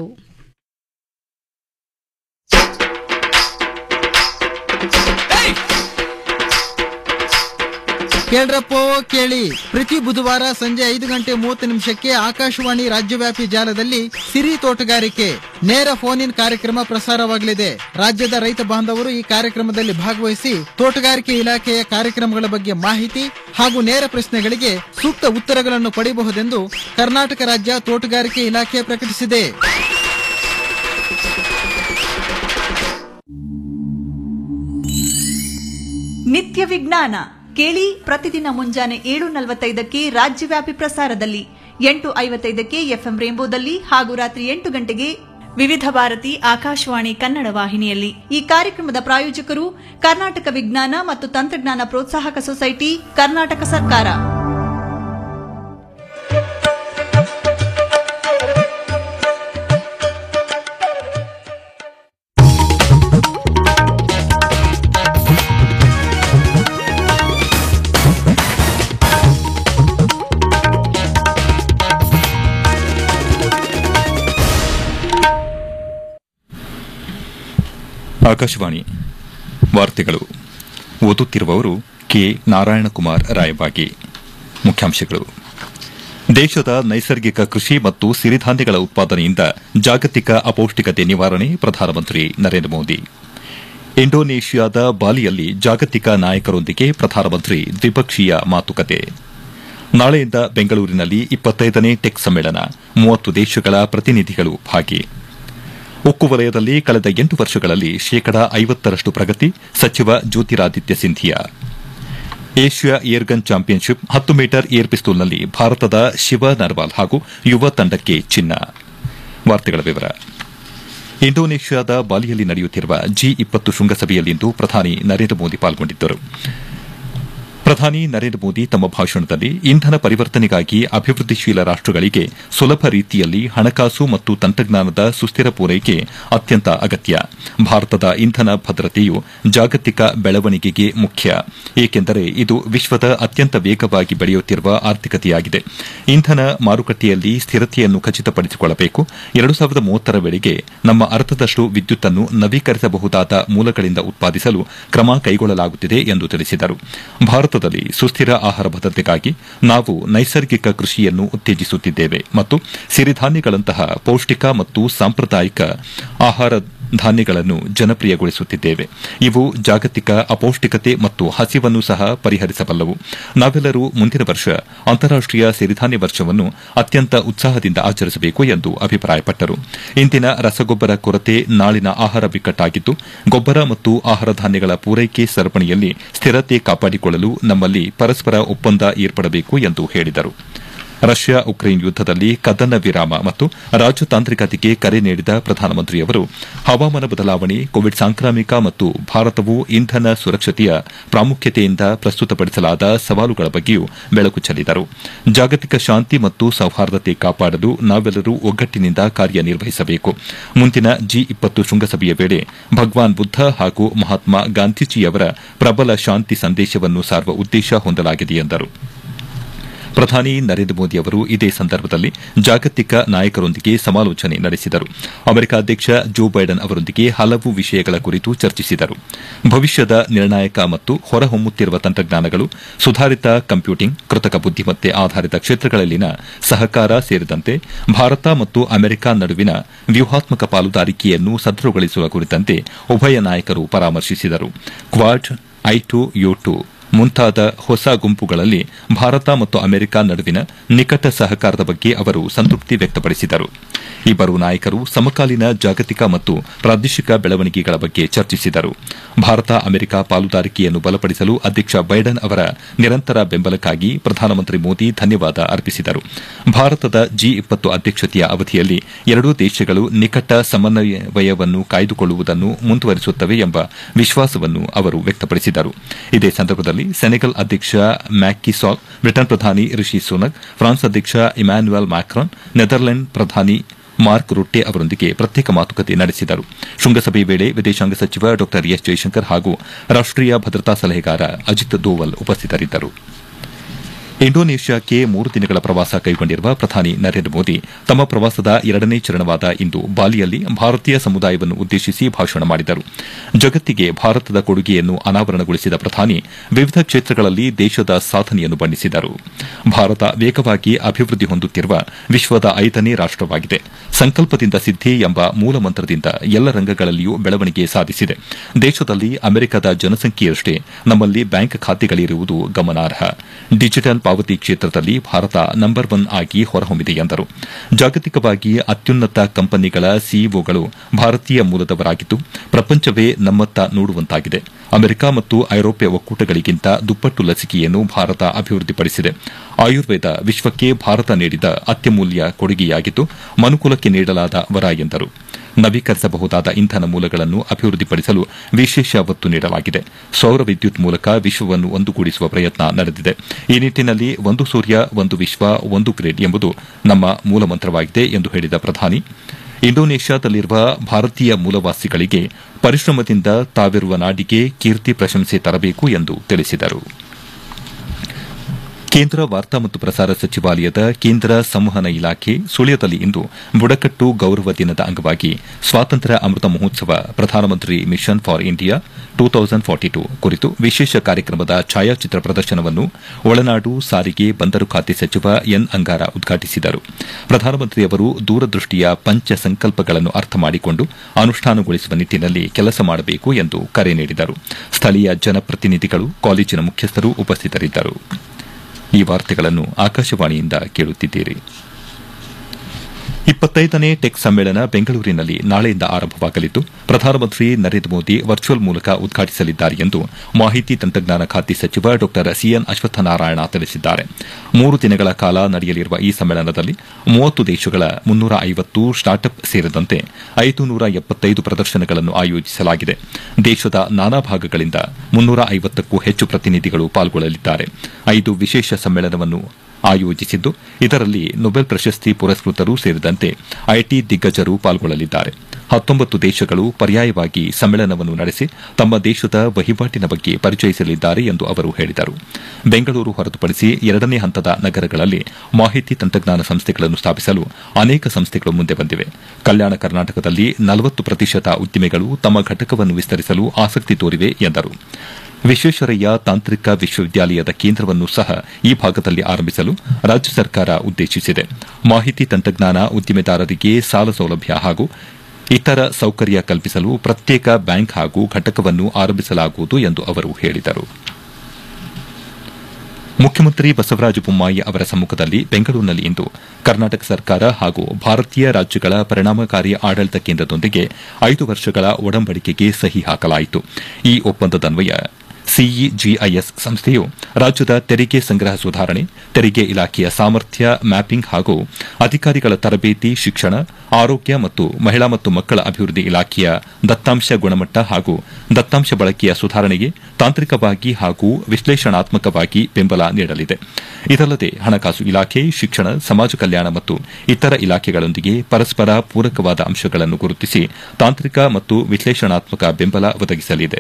ಕೇಳ್ರಪ್ಪೋ ಕೇಳಿ ಪ್ರತಿ ಬುಧವಾರ ಸಂಜೆ ಐದು ಗಂಟೆ ಮೂವತ್ತು ನಿಮಿಷಕ್ಕೆ ಆಕಾಶವಾಣಿ ರಾಜ್ಯವ್ಯಾಪಿ ಜಾಲದಲ್ಲಿ ಸಿರಿ ತೋಟಗಾರಿಕೆ ನೇರ ಫೋನ್ ಇನ್ ಕಾರ್ಯಕ್ರಮ ಪ್ರಸಾರವಾಗಲಿದೆ ರಾಜ್ಯದ ರೈತ ಬಾಂಧವರು ಈ ಕಾರ್ಯಕ್ರಮದಲ್ಲಿ ಭಾಗವಹಿಸಿ ತೋಟಗಾರಿಕೆ ಇಲಾಖೆಯ ಕಾರ್ಯಕ್ರಮಗಳ ಬಗ್ಗೆ ಮಾಹಿತಿ ಹಾಗೂ ನೇರ ಪ್ರಶ್ನೆಗಳಿಗೆ ಸೂಕ್ತ ಉತ್ತರಗಳನ್ನು ಪಡೆಯಬಹುದೆಂದು ಕರ್ನಾಟಕ ರಾಜ್ಯ ತೋಟಗಾರಿಕೆ ಇಲಾಖೆ ಪ್ರಕಟಿಸಿದೆ ನಿತ್ಯ ವಿಜ್ಞಾನ ಕೇಳಿ ಪ್ರತಿದಿನ ಮುಂಜಾನೆ ಏಳು ನಲವತ್ತೈದಕ್ಕೆ ರಾಜ್ಯವ್ಯಾಪಿ ಪ್ರಸಾರದಲ್ಲಿ ಎಂಟು ಐವತ್ತೈದಕ್ಕೆ ಎಫ್ಎಂ ರೇಂಬೋದಲ್ಲಿ ಹಾಗೂ ರಾತ್ರಿ ಎಂಟು ಗಂಟೆಗೆ ವಿವಿಧ ಭಾರತಿ ಆಕಾಶವಾಣಿ ಕನ್ನಡ ವಾಹಿನಿಯಲ್ಲಿ ಈ ಕಾರ್ಯಕ್ರಮದ ಪ್ರಾಯೋಜಕರು ಕರ್ನಾಟಕ ವಿಜ್ಞಾನ ಮತ್ತು ತಂತ್ರಜ್ಞಾನ ಪ್ರೋತ್ಸಾಹಕ ಸೊಸೈಟಿ ಕರ್ನಾಟಕ ಸರ್ಕಾರ ಆಕಾಶವಾಣಿ ವಾರ್ತೆಗಳು ಓದುತ್ತಿರುವವರು ಕೆ ನಾರಾಯಣಕುಮಾರ್ ರಾಯಬಾಗಿ ಮುಖ್ಯಾಂಶಗಳು ದೇಶದ ನೈಸರ್ಗಿಕ ಕೃಷಿ ಮತ್ತು ಸಿರಿಧಾನ್ಯಗಳ ಉತ್ಪಾದನೆಯಿಂದ ಜಾಗತಿಕ ಅಪೌಷ್ಟಿಕತೆ ನಿವಾರಣೆ ಪ್ರಧಾನಮಂತ್ರಿ ನರೇಂದ್ರ ಮೋದಿ ಇಂಡೋನೇಷ್ಯಾದ ಬಾಲಿಯಲ್ಲಿ ಜಾಗತಿಕ ನಾಯಕರೊಂದಿಗೆ ಪ್ರಧಾನಮಂತ್ರಿ ದ್ವಿಪಕ್ಷೀಯ ಮಾತುಕತೆ ನಾಳೆಯಿಂದ ಬೆಂಗಳೂರಿನಲ್ಲಿ ಇಪ್ಪತ್ತೈದನೇ ಟೆಕ್ ಸಮ್ಮೇಳನ ಮೂವತ್ತು ದೇಶಗಳ ಪ್ರತಿನಿಧಿಗಳು ಭಾಗಿ ಉಕ್ಕು ವಲಯದಲ್ಲಿ ಕಳೆದ ಎಂಟು ವರ್ಷಗಳಲ್ಲಿ ಶೇಕಡಾ ಐವತ್ತರಷ್ಟು ಪ್ರಗತಿ ಸಚಿವ Jyotiraditya Scindia Asia air gun championship ಹತ್ತು ಮೀಟರ್ ಏರ್ ಪಿಸ್ತೂಲ್ನಲ್ಲಿ ಭಾರತದ ಶಿವ ನರ್ವಾಲ್ ಹಾಗೂ ಯುವ ತಂಡಕ್ಕೆ ಚಿನ್ನ ವಾರ್ತೆಗಳ ವಿವರ ಇಂಡೋನೇಷ್ಯಾದ ಬಾಲಿಯಲ್ಲಿ ನಡೆಯುತ್ತಿರುವ ಜಿ ಇಪ್ಪತ್ತು ಶೃಂಗಸಭೆಯಲ್ಲಿಂದು ಪ್ರಧಾನಿ ನರೇಂದ್ರ ಮೋದಿ ಪಾಲ್ಗೊಂಡಿದ್ದರು ಪ್ರಧಾನಿ ನರೇಂದ್ರ ಮೋದಿ ತಮ್ಮ ಭಾಷಣದಲ್ಲಿ ಇಂಧನ ಪರಿವರ್ತನೆಗಾಗಿ ಅಭಿವೃದ್ಧಿಶೀಲ ರಾಷ್ಟಗಳಿಗೆ ಸುಲಭ ರೀತಿಯಲ್ಲಿ ಹಣಕಾಸು ಮತ್ತು ತಂತ್ರಜ್ಞಾನದ ಸುಸ್ಥಿರ ಪೂರೈಕೆ ಅತ್ಯಂತ ಅಗತ್ಯ ಭಾರತದ ಇಂಧನ ಭದ್ರತೆಯು ಜಾಗತಿಕ ಬೆಳವಣಿಗೆಗೆ ಮುಖ್ಯ ಏಕೆಂದರೆ ಇದು ವಿಶ್ವದ ಅತ್ಯಂತ ವೇಗವಾಗಿ ಬೆಳೆಯುತ್ತಿರುವ ಆರ್ಥಿಕತೆಯಾಗಿದೆ ಇಂಧನ ಮಾರುಕಟ್ಟೆಯಲ್ಲಿ ಸ್ಥಿರತೆಯನ್ನು ಖಚಿತಪಡಿಸಿಕೊಳ್ಳಬೇಕು ಎರಡು ಸಾವಿರದ ಮೂವತ್ತರ ವೇಳೆಗೆ ನಮ್ಮ ಅರ್ಧದಷ್ಟು ವಿದ್ಯುತ್ತನ್ನು ನವೀಕರಿಸಬಹುದಾದ ಮೂಲಗಳಿಂದ ಉತ್ಪಾದಿಸಲು ಕ್ರಮ ಕೈಗೊಳ್ಳಲಾಗುತ್ತಿದೆ ಎಂದು ತಿಳಿಸಿದರು ಭಾರತದಲ್ಲಿ ಸುಸ್ಥಿರ ಆಹಾರ ಭದ್ರತೆಗಾಗಿ ನಾವು ನೈಸರ್ಗಿಕ ಕೃಷಿಯನ್ನು ಉತ್ತೇಜಿಸುತ್ತಿದ್ದೇವೆ ಮತ್ತು ಸಿರಿಧಾನ್ಯಗಳಂತಹ ಪೌಷ್ಟಿಕ ಮತ್ತು ಸಾಂಪ್ರದಾಯಿಕ ಆಹಾರ ಧಾನ್ಯಗಳನ್ನು ಜನಪ್ರಿಯಗೊಳಿಸುತ್ತಿದ್ದೇವೆ ಇವು ಜಾಗತಿಕ ಅಪೌಷ್ಟಿಕತೆ ಮತ್ತು ಹಸಿವನ್ನು ಸಹ ಪರಿಹರಿಸಬಲ್ಲವು ನಾವೆಲ್ಲರೂ ಮುಂದಿನ ವರ್ಷ ಅಂತಾರಾಷ್ಟೀಯ ಸಿರಿಧಾನ್ಯ ವರ್ಷವನ್ನು ಅತ್ಯಂತ ಉತ್ಸಾಹದಿಂದ ಆಚರಿಸಬೇಕು ಎಂದು ಅಭಿಪ್ರಾಯಪಟ್ಟರು ಇಂದಿನ ರಸಗೊಬ್ಬರ ಕೊರತೆ ನಾಳಿನ ಆಹಾರ ಬಿಕ್ಕಟ್ಟಾಗಿದ್ದು ಗೊಬ್ಬರ ಮತ್ತು ಆಹಾರ ಧಾನ್ಯಗಳ ಪೂರೈಕೆ ಸರಪಣಿಯಲ್ಲಿ ಸ್ಥಿರತೆ ಕಾಪಾಡಿಕೊಳ್ಳಲು ನಮ್ಮಲ್ಲಿ ಪರಸ್ಪರ ಒಪ್ಪಂದ ಏರ್ಪಡಬೇಕು ಎಂದು ಹೇಳಿದರು ರಷ್ಯಾ ಉಕ್ರೇನ್ ಯುದ್ದದಲ್ಲಿ ಕದನ ವಿರಾಮ ಮತ್ತು ರಾಜತಾಂತ್ರಿಕತೆಗೆ ಕರೆ ನೀಡಿದ ಪ್ರಧಾನಮಂತ್ರಿಯವರು ಹವಾಮಾನ ಬದಲಾವಣೆ ಕೋವಿಡ್ ಸಾಂಕ್ರಾಮಿಕ ಮತ್ತು ಭಾರತವು ಇಂಧನ ಸುರಕ್ಷತೆಯ ಪ್ರಾಮುಖ್ಯತೆಯಿಂದ ಪ್ರಸ್ತುತಪಡಿಸಲಾದ ಸವಾಲುಗಳ ಬಗ್ಗೆಯೂ ಬೆಳಕು ಚೆಲ್ಲಿದರು ಜಾಗತಿಕ ಶಾಂತಿ ಮತ್ತು ಸೌಹಾರ್ದತೆ ಕಾಪಾಡಲು ನಾವೆಲ್ಲರೂ ಒಗ್ಗಟ್ಟಿನಿಂದ ಕಾರ್ಯನಿರ್ವಹಿಸಬೇಕು ಮುಂದಿನ ಜಿ ಇಪ್ಪತ್ತು ಶೃಂಗಸಭೆಯ ವೇಳೆ ಭಗವಾನ್ ಬುದ್ಧ ಹಾಗೂ ಮಹಾತ್ಮ ಗಾಂಧೀಜಿಯವರ ಪ್ರಬಲ ಶಾಂತಿ ಸಂದೇಶವನ್ನು ಸಾರುವ ಉದ್ದೇಶ ಹೊಂದಲಾಗಿದೆ ಎಂದರು ಪ್ರಧಾನಿ ನರೇಂದ್ರ ಮೋದಿ ಅವರು ಇದೇ ಸಂದರ್ಭದಲ್ಲಿ ಜಾಗತಿಕ ನಾಯಕರೊಂದಿಗೆ ಸಮಾಲೋಚನೆ ನಡೆಸಿದರು ಅಮೆರಿಕ ಅಧ್ಯಕ್ಷ ಜೋ ಬೈಡನ್ ಅವರೊಂದಿಗೆ ಹಲವು ವಿಷಯಗಳ ಕುರಿತು ಚರ್ಚಿಸಿದರು ಭವಿಷ್ಯದ ನಿರ್ಣಾಯಕ ಮತ್ತು ಹೊರಹೊಮ್ಮುತ್ತಿರುವ ತಂತ್ರಜ್ಞಾನಗಳು ಸುಧಾರಿತ ಕಂಪ್ಯೂಟಿಂಗ್ ಕೃತಕ ಬುದ್ದಿಮತ್ತೆ ಆಧಾರಿತ ಕ್ಷೇತ್ರಗಳಲ್ಲಿನ ಸಹಕಾರ ಸೇರಿದಂತೆ ಭಾರತ ಮತ್ತು ಅಮೆರಿಕ ನಡುವಿನ ವ್ಯೂಹಾತ್ಮಕ ಪಾಲುದಾರಿಕೆಯನ್ನು ಸದೃಢಗೊಳಿಸುವ ಕುರಿತಂತೆ ಉಭಯ ನಾಯಕರು ಪರಾಮರ್ಶಿಸಿದರು Quad I two U two ಮುಂತಾದ ಹೊಸ ಗುಂಪುಗಳಲ್ಲಿ ಭಾರತ ಮತ್ತು ಅಮೆರಿಕ ನಡುವಿನ ನಿಕಟ ಸಹಕಾರದ ಬಗ್ಗೆ ಅವರು ಸಂತೃಪ್ತಿ ವ್ಯಕ್ತಪಡಿಸಿದರು ಇಬ್ಬರು ನಾಯಕರು ಸಮಕಾಲೀನ ಜಾಗತಿಕ ಮತ್ತು ಪ್ರಾದೇಶಿಕ ಬೆಳವಣಿಗೆಗಳ ಬಗ್ಗೆ ಚರ್ಚಿಸಿದರು ಭಾರತ ಅಮೆರಿಕ ಪಾಲುದಾರಿಕೆಯನ್ನು ಬಲಪಡಿಸಲು ಅಧ್ಯಕ್ಷ ಬೈಡನ್ ಅವರ ನಿರಂತರ ಬೆಂಬಲಕ್ಕಾಗಿ ಪ್ರಧಾನಮಂತ್ರಿ ಮೋದಿ ಧನ್ಯವಾದ ಅರ್ಪಿಸಿದರು ಭಾರತದ ಜಿ ಇಪ್ಪತ್ತು ಅಧ್ಯಕ್ಷತೆಯ ಅವಧಿಯಲ್ಲಿ ಎರಡೂ ದೇಶಗಳು ನಿಕಟ ಸಮನ್ವಯವನ್ನು ಕಾಯ್ದುಕೊಳ್ಳುವುದನ್ನು ಮುಂದುವರಿಸುತ್ತವೆ ಎಂಬ ವಿಶ್ವಾಸವನ್ನು ಅವರು ವ್ಯಕ್ತಪಡಿಸಿದರು ಇದೇ ಸಂದರ್ಭದಲ್ಲಿ ಸೆನೆಗಲ್ ಅಧ್ಯಕ್ಷ ಮ್ಯಾಕಿ ಸಾಲ್ ಬ್ರಿಟನ್ ಪ್ರಧಾನಿ ರಿಷಿ ಸುನಕ್ ಫ್ರಾನ್ಸ್ ಅಧ್ಯಕ್ಷ ಇಮ್ಯಾನ್ಯುಯಲ್ ಮ್ಯಾಕ್ರಾನ್ ನೆದರ್ಲೆಂಡ್ ಪ್ರಧಾನಿ ಮಾರ್ಕ್ ರುಟ್ಟೆ ಅವರೊಂದಿಗೆ ಪ್ರತ್ಯೇಕ ಮಾತುಕತೆ ನಡೆಸಿದರು ಶೃಂಗಸಭೆ ವೇಳೆ ವಿದೇಶಾಂಗ ಸಚಿವ ಡಾ ಎಸ್ ಜೈಶಂಕರ್ ಹಾಗೂ ರಾಷ್ಟೀಯ ಭದ್ರತಾ ಸಲಹೆಗಾರ ಅಜಿತ್ ದೋವಲ್ ಉಪಸ್ಥಿತರಿದ್ದರು ಇಂಡೋನೇಷ್ಯಾಕ್ಕೆ ಮೂರು ದಿನಗಳ ಪ್ರವಾಸ ಕೈಗೊಂಡಿರುವ ಪ್ರಧಾನಿ ನರೇಂದ್ರ ಮೋದಿ ತಮ್ಮ ಪ್ರವಾಸದ ಎರಡನೇ ಚರಣವಾದ ಇಂದು ಬಾಲಿಯಲ್ಲಿ ಭಾರತೀಯ ಸಮುದಾಯವನ್ನು ಉದ್ದೇಶಿಸಿ ಭಾಷಣ ಮಾಡಿದರು ಜಗತ್ತಿಗೆ ಭಾರತದ ಕೊಡುಗೆಯನ್ನು ಅನಾವರಣಗೊಳಿಸಿದ ಪ್ರಧಾನಿ ವಿವಿಧ ಕ್ಷೇತ್ರಗಳಲ್ಲಿ ದೇಶದ ಸಾಧನೆಯನ್ನು ಬಣ್ಣಿಸಿದರು ಭಾರತ ವೇಗವಾಗಿ ಅಭಿವೃದ್ಧಿ ಹೊಂದುತ್ತಿರುವ ವಿಶ್ವದ ಐದನೇ ರಾಷ್ಟವಾಗಿದೆ ಸಂಕಲ್ಪದಿಂದ ಸಿದ್ಧಿ ಎಂಬ ಮೂಲ ಮಂತ್ರದಿಂದ ಎಲ್ಲ ರಂಗಗಳಲ್ಲಿಯೂ ಬೆಳವಣಿಗೆ ಸಾಧಿಸಿದೆ ದೇಶದಲ್ಲಿ ಅಮೆರಿಕದ ಜನಸಂಖ್ಯೆಯಷ್ಟೇ ನಮ್ಮಲ್ಲಿ ಬ್ಯಾಂಕ್ ಖಾತೆಗಳಿರುವುದು ಗಮನಾರ್ಹ ಡಿಜಿಟಲ್ ಪಾವತಿ ಕ್ಷೇತ್ರದಲ್ಲಿ ಭಾರತ ನಂಬರ್ ಒನ್ ಆಗಿ ಹೊರಹೊಮ್ಮಿದೆ ಎಂದರು ಜಾಗತಿಕವಾಗಿ ಅತ್ಯುನ್ನತ ಕಂಪನಿಗಳ ಸಿಇಒಗಳು ಭಾರತೀಯ ಮೂಲದವರಾಗಿದ್ದು ಪ್ರಪಂಚವೇ ನಮ್ಮತ್ತ ನೋಡುವಂತಾಗಿದೆ ಅಮೆರಿಕ ಮತ್ತು ಐರೋಪ್ಯ ಒಕ್ಕೂಟಗಳಿಗಿಂತ ದುಪ್ಪಟ್ಟು ಲಸಿಕೆಯನ್ನು ಭಾರತ ಅಭಿವೃದ್ಧಿಪಡಿಸಿದೆ ಆಯುರ್ವೇದ ವಿಶ್ವಕ್ಕೆ ಭಾರತ ನೀಡಿದ ಅತ್ಯಮೂಲ್ಯ ಕೊಡುಗೆಯಾಗಿದ್ದು ಮನುಕುಲಕ್ಕೆ ನೀಡಲಾದ ವರ ಎಂದರು ನವೀಕರಿಸಬಹುದಾದ ಇಂಧನ ಮೂಲಗಳನ್ನು ಅಭಿವೃದ್ಧಿಪಡಿಸಲು ವಿಶೇಷ ಒತ್ತು ನೀಡಲಾಗಿದೆ ಸೌರ ವಿದ್ಯುತ್ ಮೂಲಕ ವಿಶ್ವವನ್ನು ಒಂದುಗೂಡಿಸುವ ಪ್ರಯತ್ನ ನಡೆದಿದೆ ಈ ನಿಟ್ಟಿನಲ್ಲಿ ಒಂದು ಸೂರ್ಯ ಒಂದು ವಿಶ್ವ ಒಂದು ಗ್ರಿಡ್ ಎಂಬುದು ನಮ್ಮ ಮೂಲಮಂತ್ರವಾಗಿದೆ ಎಂದು ಹೇಳಿದ ಪ್ರಧಾನಿ ಇಂಡೋನೇಷ್ಯಾದಲ್ಲಿರುವ ಭಾರತೀಯ ಮೂಲವಾಸಿಗಳಿಗೆ ಪರಿಶ್ರಮದಿಂದ ತಾವಿರುವ ನಾಡಿಗೆ ಕೀರ್ತಿ ಪ್ರಶಂಸೆ ತರಬೇಕು ಎಂದು ತಿಳಿಸಿದರು ಕೇಂದ್ರ ವಾರ್ತಾ ಮತ್ತು ಪ್ರಸಾರ ಸಚಿವಾಲಯದ ಕೇಂದ್ರ ಸಂವಹನ ಇಲಾಖೆ ಸುಳ್ಯದಲ್ಲಿ ಇಂದು ಬುಡಕಟ್ಟು ಗೌರವ ದಿನದ ಅಂಗವಾಗಿ ಸ್ವಾತಂತ್ರ್ಯ ಅಮೃತ ಮಹೋತ್ಸವ ಪ್ರಧಾನಮಂತ್ರಿ mission for India two thousand forty two ಕುರಿತು ವಿಶೇಷ ಕಾರ್ಯಕ್ರಮದ ಛಾಯಾಚಿತ್ರ ಪ್ರದರ್ಶನವನ್ನು ಒಳನಾಡು ಸಾರಿಗೆ ಬಂದರು ಖಾತೆ ಸಚಿವ ಎನ್ ಅಂಗಾರ ಉದ್ಘಾಟಿಸಿದರು ಪ್ರಧಾನಮಂತ್ರಿಯವರು ದೂರದೃಷ್ಟಿಯ ಪಂಚ ಸಂಕಲ್ಪಗಳನ್ನು ಅರ್ಥ ಮಾಡಿಕೊಂಡು ಅನುಷ್ಠಾನಗೊಳಿಸುವ ನಿಟ್ಟಿನಲ್ಲಿ ಕೆಲಸ ಮಾಡಬೇಕು ಎಂದು ಕರೆ ನೀಡಿದರು ಸ್ಥಳೀಯ ಜನಪ್ರತಿನಿಧಿಗಳು ಕಾಲೇಜಿನ ಮುಖ್ಯಸ್ಥರು ಉಪಸ್ಥಿತರಿದ್ದರು ಈ ವಾರ್ತೆಗಳನ್ನು ಆಕಾಶವಾಣಿಯಿಂದ ಕೇಳುತ್ತಿದ್ದೀರಿ ಇಪ್ಪತ್ತೈದನೇ ಟೆಕ್ ಸಮ್ಮೇಳನ ಬೆಂಗಳೂರಿನಲ್ಲಿ ನಾಳೆಯಿಂದ ಆರಂಭವಾಗಲಿದ್ದು ಪ್ರಧಾನಮಂತ್ರಿ ನರೇಂದ್ರ ಮೋದಿ ವರ್ಚುವಲ್ ಮೂಲಕ ಉದ್ಘಾಟಿಸಲಿದ್ದಾರೆ ಎಂದು ಮಾಹಿತಿ ತಂತ್ರಜ್ಞಾನ ಖಾತೆ ಸಚಿವ ಡಾ ಸಿಎನ್ ಅಶ್ವತ್ಥನಾರಾಯಣ ತಿಳಿಸಿದ್ದಾರೆ ಮೂರು ದಿನಗಳ ಕಾಲ ನಡೆಯಲಿರುವ ಈ ಸಮ್ಮೇಳನದಲ್ಲಿ ಮೂವತ್ತು ದೇಶಗಳ ಮುನ್ನೂರ ಐವತ್ತು ಸ್ಟಾರ್ಟ್ಅಪ್ ಸೇರಿದಂತೆ ಐದು ನೂರ ಎಪ್ಪತ್ತೈದು ಪ್ರದರ್ಶನಗಳನ್ನು ಆಯೋಜಿಸಲಾಗಿದೆ ದೇಶದ ನಾನಾ ಭಾಗಗಳಿಂದ ಮುನ್ನೂರ ಐವತ್ತಕ್ಕೂ ಹೆಚ್ಚು ಪ್ರತಿನಿಧಿಗಳು ಪಾಲ್ಗೊಳ್ಳಲಿದ್ದಾರೆ ಐದು ವಿಶೇಷ ಸಮ್ಮೇಳನವನ್ನು ಆಯೋಜಿಸಿದ್ದು ಇದರಲ್ಲಿ ನೊಬೆಲ್ ಪ್ರಶಸ್ತಿ ಪುರಸ್ಕೃತರು ಸೇರಿದಂತೆ ಐಟಿ ದಿಗ್ಗಜರು ಪಾಲ್ಗೊಳ್ಳಲಿದ್ದಾರೆ ಹತ್ತೊಂಬತ್ತು ದೇಶಗಳು ಪರ್ಯಾಯವಾಗಿ ಸಮ್ಮೇಳನವನ್ನು ನಡೆಸಿ ತಮ್ಮ ದೇಶದ ವಹಿವಾಟಿನ ಬಗ್ಗೆ ಪರಿಚಯಿಸಲಿದ್ದಾರೆ ಎಂದು ಅವರು ಹೇಳಿದರು ಬೆಂಗಳೂರು ಹೊರತುಪಡಿಸಿ ಎರಡನೇ ಹಂತದ ನಗರಗಳಲ್ಲಿ ಮಾಹಿತಿ ತಂತ್ರಜ್ಞಾನ ಸಂಸ್ಥೆಗಳನ್ನು ಸ್ಥಾಪಿಸಲು ಅನೇಕ ಸಂಸ್ಥೆಗಳು ಮುಂದೆ ಬಂದಿವೆ ಕಲ್ಯಾಣ ಕರ್ನಾಟಕದಲ್ಲಿ ನಲವತ್ತು ಪ್ರತಿಶತ ಉದ್ದಿಮೆಗಳು ತಮ್ಮ ಘಟಕವನ್ನು ವಿಸ್ತರಿಸಲು ಆಸಕ್ತಿ ತೋರಿವೆ ಎಂದರು ವಿಶ್ವೇಶ್ವರಯ್ಯ ತಾಂತ್ರಿಕ ವಿಶ್ವವಿದ್ಯಾಲಯದ ಕೇಂದ್ರವನ್ನು ಸಹ ಈ ಭಾಗದಲ್ಲಿ ಆರಂಭಿಸಲು ರಾಜ್ಯ ಸರ್ಕಾರ ಉದ್ದೇಶಿಸಿದೆ ಮಾಹಿತಿ ತಂತ್ರಜ್ಞಾನ ಉದ್ದಿಮೆದಾರರಿಗೆ ಸಾಲ ಸೌಲಭ್ಯ ಹಾಗೂ ಇತರ ಸೌಕರ್ಯ ಕಲ್ಪಿಸಲು ಪ್ರತ್ಯೇಕ ಬ್ಯಾಂಕ್ ಹಾಗೂ ಘಟಕವನ್ನು ಆರಂಭಿಸಲಾಗುವುದು ಎಂದು ಅವರು ಹೇಳಿದರು ಮುಖ್ಯಮಂತ್ರಿ ಬಸವರಾಜ ಬೊಮ್ಮಾಯಿ ಅವರ ಸಮ್ಮುಖದಲ್ಲಿ ಬೆಂಗಳೂರಿನಲ್ಲಿ ಇಂದು ಕರ್ನಾಟಕ ಸರ್ಕಾರ ಹಾಗೂ ಭಾರತೀಯ ರಾಜ್ಯಗಳ ಪರಿಣಾಮಕಾರಿ ಆಡಳಿತ ಕೇಂದ್ರದೊಂದಿಗೆ ಐದು ವರ್ಷಗಳ ಒಡಂಬಡಿಕೆಗೆ ಸಹಿ ಹಾಕಲಾಯಿತು ಈ ಒಪ್ಪಂದದನ್ವಯ ಸಿಇಜಿಐಎಸ್ ಸಂಸ್ಥೆಯು ರಾಜ್ಯದ ತೆರಿಗೆ ಸಂಗ್ರಹ ಸುಧಾರಣೆ ತೆರಿಗೆ ಇಲಾಖೆಯ ಸಾಮರ್ಥ್ಯ ಮ್ಯಾಪಿಂಗ್ ಹಾಗೂ ಅಧಿಕಾರಿಗಳ ತರಬೇತಿ ಶಿಕ್ಷಣ ಆರೋಗ್ಯ ಮತ್ತು ಮಹಿಳಾ ಮತ್ತು ಮಕ್ಕಳ ಅಭಿವೃದ್ಧಿ ಇಲಾಖೆಯ ದತ್ತಾಂಶ ಗುಣಮಟ್ಟ ಹಾಗೂ ದತ್ತಾಂಶ ಬಳಕೆಯ ಸುಧಾರಣೆಗೆ ತಾಂತ್ರಿಕವಾಗಿ ಹಾಗೂ ವಿಶ್ಲೇಷಣಾತ್ಮಕವಾಗಿ ಬೆಂಬಲ ನೀಡಲಿದೆ ಇದಲ್ಲದೆ ಹಣಕಾಸು ಇಲಾಖೆ ಶಿಕ್ಷಣ ಸಮಾಜ ಕಲ್ಯಾಣ ಮತ್ತು ಇತರ ಇಲಾಖೆಗಳೊಂದಿಗೆ ಪರಸ್ಪರ ಪೂರಕವಾದ ಅಂಶಗಳನ್ನು ಗುರುತಿಸಿ ತಾಂತ್ರಿಕ ಮತ್ತು ವಿಶ್ಲೇಷಣಾತ್ಮಕ ಬೆಂಬಲ ಒದಗಿಸಲಿದೆ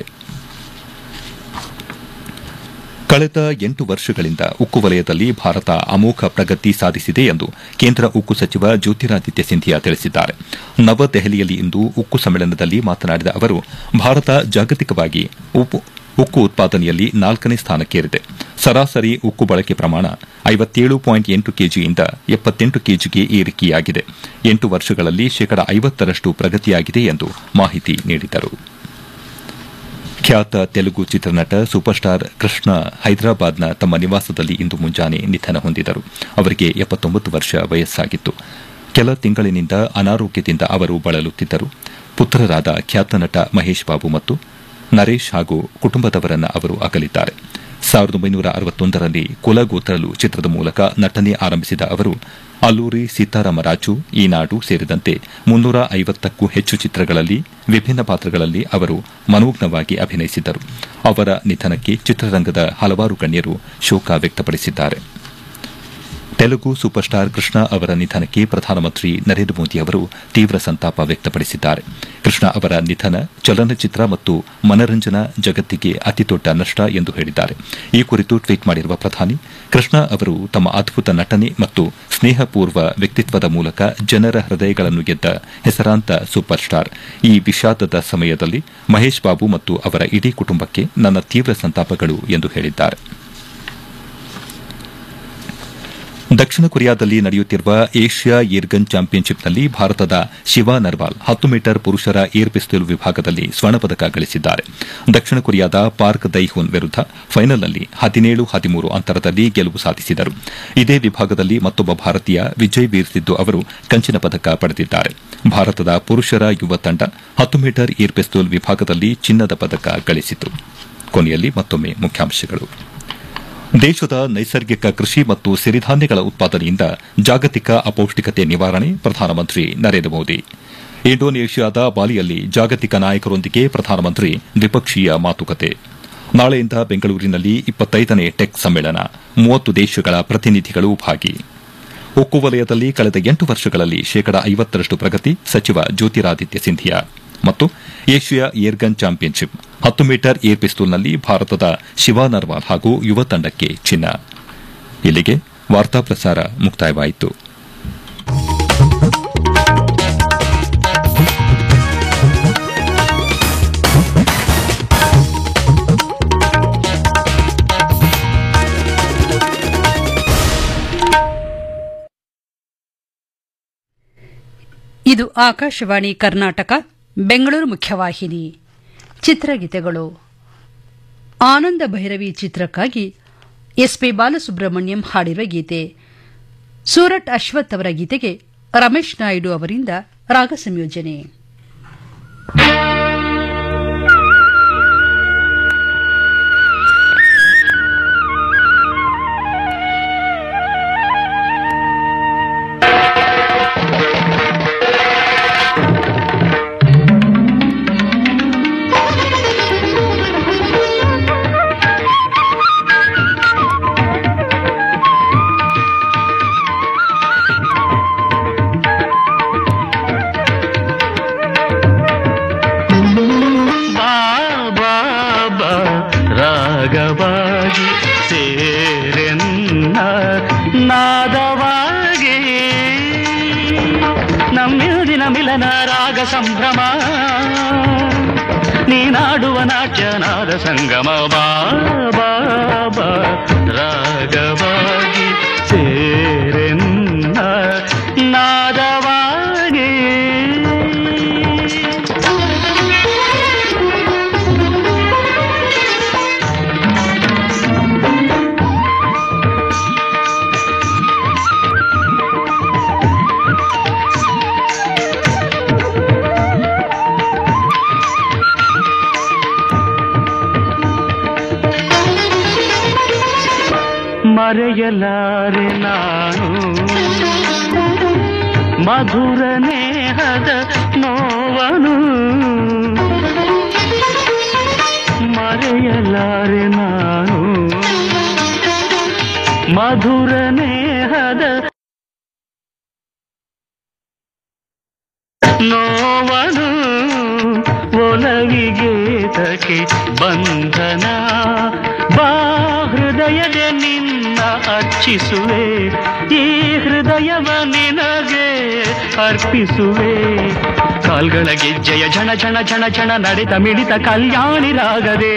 ಕಳೆದ ಎಂಟು ವರ್ಷಗಳಿಂದ ಉಕ್ಕು ವಲಯದಲ್ಲಿ ಭಾರತ ಅಮೋಘ ಪ್ರಗತಿ ಸಾಧಿಸಿದೆ ಎಂದು ಕೇಂದ್ರ ಉಕ್ಕು ಸಚಿವ ಜ್ಯೋತಿರಾದಿತ್ಯ ಸಿಂಧಿಯಾ ತಿಳಿಸಿದ್ದಾರೆ ನವದೆಹಲಿಯಲ್ಲಿ ಇಂದು ಉಕ್ಕು ಸಮ್ಮೇಳನದಲ್ಲಿ ಮಾತನಾಡಿದ ಅವರು ಭಾರತ ಜಾಗತಿಕವಾಗಿ ಉಕ್ಕು ಉತ್ಪಾದನೆಯಲ್ಲಿ ನಾಲ್ಕನೇ ಸ್ಥಾನಕ್ಕೇರಿದೆ ಸರಾಸರಿ ಉಕ್ಕು ಬಳಕೆ ಪ್ರಮಾಣ ಐವತ್ತೇಳು ಪಾಯಿಂಟ್ ಎಂಟು ಕೆಜಿಯಿಂದ ಎಪ್ಪತ್ತೆಂಟು ಕೆಜಿಗೆ ಏರಿಕೆಯಾಗಿದೆ ಎಂಟು ವರ್ಷಗಳಲ್ಲಿ ಶೇಕಡ ಐವತ್ತರಷ್ಟು ಪ್ರಗತಿಯಾಗಿದೆ ಎಂದು ಮಾಹಿತಿ ನೀಡಿದರು ಖ್ಯಾತ ತೆಲುಗು ಚಿತ್ರನಟ ಸೂಪರ್ ಸ್ಟಾರ್ ಕೃಷ್ಣ ಹೈದರಾಬಾದ್ನ ತಮ್ಮ ನಿವಾಸದಲ್ಲಿ ಇಂದು ಮುಂಜಾನೆ ನಿಧನ ಹೊಂದಿದರು ಅವರಿಗೆ ಎಪ್ಪತ್ತೊಂಬತ್ತು ವರ್ಷ ವಯಸ್ಸಾಗಿತ್ತು ಕೆಲ ತಿಂಗಳಿನಿಂದ ಅನಾರೋಗ್ಯದಿಂದ ಅವರು ಬಳಲುತ್ತಿದ್ದರು ಪುತ್ರರಾದ ಖ್ಯಾತ ನಟ ಮಹೇಶ್ ಬಾಬು ಮತ್ತು ನರೇಶ್ ಹಾಗೂ ಕುಟುಂಬದವರನ್ನ ಅವರು ಅಗಲಿದ್ದಾರೆ ಸಾವಿರದ ಒಂಬೈನೂರ ಅರವತ್ತೊಂದರಲ್ಲಿ ಕುಲಗೋತ್ರಲು ಚಿತ್ರದ ಮೂಲಕ ನಟನೆ ಆರಂಭಿಸಿದ ಅವರು ಅಲ್ಲೂರಿ ಸೀತಾರಾಮರಾಜು ಈ ನಾಡು ಸೇರಿದಂತೆ ಮುನ್ನೂರ ಐವತ್ತಕ್ಕೂ ಹೆಚ್ಚು ಚಿತ್ರಗಳಲ್ಲಿ ವಿಭಿನ್ನ ಪಾತ್ರಗಳಲ್ಲಿ ಅವರು ಮನೋಜ್ಞವಾಗಿ ಅಭಿನಯಿಸಿದ್ದರು ಅವರ ನಿಧನಕ್ಕೆ ಚಿತ್ರರಂಗದ ಹಲವಾರು ಗಣ್ಯರು ಶೋಕ ವ್ಯಕ್ತಪಡಿಸಿದ್ದಾರೆ ತೆಲುಗು ಸೂಪರ್ ಸ್ಟಾರ್ ಕೃಷ್ಣ ಅವರ ನಿಧನಕ್ಕೆ ಪ್ರಧಾನಮಂತ್ರಿ ನರೇಂದ್ರ ಮೋದಿ ಅವರು ತೀವ್ರ ಸಂತಾಪ ವ್ಯಕ್ತಪಡಿಸಿದ್ದಾರೆ ಕೃಷ್ಣ ಅವರ ನಿಧನ ಚಲನಚಿತ್ರ ಮತ್ತು ಮನರಂಜನಾ ಜಗತ್ತಿಗೆ ಅತಿದೊಡ್ಡ ನಷ್ಟ ಎಂದು ಹೇಳಿದ್ದಾರೆ ಈ ಕುರಿತು ಟ್ವೀಟ್ ಮಾಡಿರುವ ಪ್ರಧಾನಿ ಕೃಷ್ಣ ಅವರು ತಮ್ಮ ಅದ್ಭುತ ನಟನೆ ಮತ್ತು ಸ್ನೇಹಪೂರ್ವ ವ್ಯಕ್ತಿತ್ವದ ಮೂಲಕ ಜನರ ಹೃದಯಗಳನ್ನು ಗೆದ್ದ ಹೆಸರಾಂತ ಸೂಪರ್ ಸ್ಟಾರ್ ಈ ವಿಷಾದದ ಸಮಯದಲ್ಲಿ ಮಹೇಶ್ ಬಾಬು ಮತ್ತು ಅವರ ಇಡೀ ಕುಟುಂಬಕ್ಕೆ ನನ್ನ ತೀವ್ರ ಸಂತಾಪಗಳು ಎಂದು ಹೇಳಿದ್ದಾರೆ ದಕ್ಷಿಣ ಕೊರಿಯಾದಲ್ಲಿ ನಡೆಯುತ್ತಿರುವ ಏಷ್ಯಾ ಏರ್ಗನ್ ಚಾಂಪಿಯನ್ಶಿಪ್ನಲ್ಲಿ ಭಾರತದ ಶಿವಾ ನರ್ವಾಲ್ ಹತ್ತು ಮೀಟರ್ ಪುರುಷರ ಏರ್ ಪಿಸ್ತೂಲ್ ವಿಭಾಗದಲ್ಲಿ ಸ್ವರ್ಣ ಪದಕ ಗಳಿಸಿದ್ದಾರೆ ದಕ್ಷಿಣ ಕೊರಿಯಾದ ಪಾರ್ಕ್ ದೈಹುನ್ ವಿರುದ್ಧ ಫೈನಲ್ನಲ್ಲಿ ಹದಿನೇಳು ಹದಿಮೂರು ಅಂತರದಲ್ಲಿ ಗೆಲುವು ಸಾಧಿಸಿದರು ಇದೇ ವಿಭಾಗದಲ್ಲಿ ಮತ್ತೊಬ್ಬ ಭಾರತೀಯ ವಿಜಯ್ ವೀರ್ ಸಿದ್ದು ಅವರು ಕಂಚಿನ ಪದಕ ಪಡೆದಿದ್ದಾರೆ ಭಾರತದ ಪುರುಷರ ಯುವ ತಂಡ ಹತ್ತು ಮೀಟರ್ ಏರ್ ಪಿಸ್ತೂಲ್ ವಿಭಾಗದಲ್ಲಿ ಚಿನ್ನದ ಪದಕ ಗಳಿಸಿತು ಕೊನೆಯಲ್ಲಿ ಮತ್ತೊಮ್ಮೆ ಮುಖ್ಯಾಂಶಗಳು ದೇಶದ ನೈಸರ್ಗಿಕ ಕೃಷಿ ಮತ್ತು ಸಿರಿಧಾನ್ಯಗಳ ಉತ್ಪಾದನೆಯಿಂದ ಜಾಗತಿಕ ಅಪೌಷ್ಟಿಕತೆ ನಿವಾರಣೆ ಪ್ರಧಾನಮಂತ್ರಿ ನರೇಂದ್ರ ಮೋದಿ ಇಂಡೋನೇಷ್ಯಾದ ಬಾಲಿಯಲ್ಲಿ ಜಾಗತಿಕ ನಾಯಕರೊಂದಿಗೆ ಪ್ರಧಾನಮಂತ್ರಿ ದ್ವಿಪಕ್ಷೀಯ ಮಾತುಕತೆ ನಾಳೆಯಿಂದ ಬೆಂಗಳೂರಿನಲ್ಲಿ ಇಪ್ಪತ್ತೈದನೇ ಟೆಕ್ ಸಮ್ಮೇಳನ ಮೂವತ್ತು ದೇಶಗಳ ಪ್ರತಿನಿಧಿಗಳು ಭಾಗಿ ಉಕ್ಕು ವಲಯದಲ್ಲಿ ಕಳೆದ ಎಂಟು ವರ್ಷಗಳಲ್ಲಿ ಶೇಕಡ ಐವತ್ತರಷ್ಟು ಪ್ರಗತಿ ಸಚಿವ ಜ್ಯೋತಿರಾದಿತ್ಯ ಸಿಂಧಿಯಾ ಮತ್ತು ಏಷ್ಯಾ ಏರ್ಗನ್ ಚಾಂಪಿಯನ್ಶಿಪ್ ಹತ್ತು ಮೀಟರ್ ಏರ್ ಪಿಸ್ತೂಲ್ನಲ್ಲಿ ಭಾರತದ ಶಿವಾ ನರ್ವಾಲ್ ಹಾಗೂ ಯುವ ತಂಡಕ್ಕೆ ಚಿನ್ನ ಇಲ್ಲಿಗೆ ವಾರ್ತಾ ಪ್ರಸಾರ ಮುಕ್ತಾಯವಾಯಿತು ಇದು ಆಕಾಶವಾಣಿ ಕರ್ನಾಟಕ ಬೆಂಗಳೂರು ಮುಖ್ಯವಾಹಿನಿ ಚಿತ್ರಗೀತೆಗಳು ಆನಂದ ಭೈರವಿ ಚಿತ್ರಕ್ಕಾಗಿ ಎಸ್ಪಿ ಬಾಲಸುಬ್ರಹ್ಮಣ್ಯಂ ಹಾಡಿರುವ ಗೀತೆ ಸೂರಟ್ ಅಶ್ವಥ್ ಅವರ ಗೀತೆಗೆ ರಮೇಶ್ ನಾಯ್ಡು ಅವರಿಂದ ರಾಗ ಸಂಯೋಜನೆ ಬಾ ಬಾ ಬಾ ರಾಗವಾಗಿ ಸೇರೆನ್ನ ನಾದವಾಗಿ ನಮ್ಮಿಲ್ದಿನ ಮಿಲನ ರಾಗ ಸಂಭ್ರಮ ನೀನಾಡುವ ನಾಟ್ಯ ನಾದ ಸಂಗಮ ಬಾ ಬಾ ಬಾ ರಾಗವಾಗಿ ಸೇರೆನ್ನ ನಾದವಾಗಿ ಮರೆಯಲಾರೆ ನಾನು ಮಧುರ ನೇಹದ ನೋವನು ಮರೆಯಲಾರೆ ನಾನು ಮಧುರ ನೇಹದ ನೋವನು ಒಲವಿಗೆ ತಕೆ ಬಂಧನ ಬಾ ಹೃದಯದ ನಿನ್ನ ಅರ್ಚಿಸುವೆ ಈ ಹೃದಯವ ನಿನಗೆ ಅರ್ಪಿಸುವೆ ಕಾಲ್ಗಳ ಗೆಜ್ಜೆಯ ಝಣ ಝಣ ಝಣ ಝಣ ನಡೆದ ಮಿಡಿತ ಕಲ್ಯಾಣಿ ರಾಗದೆ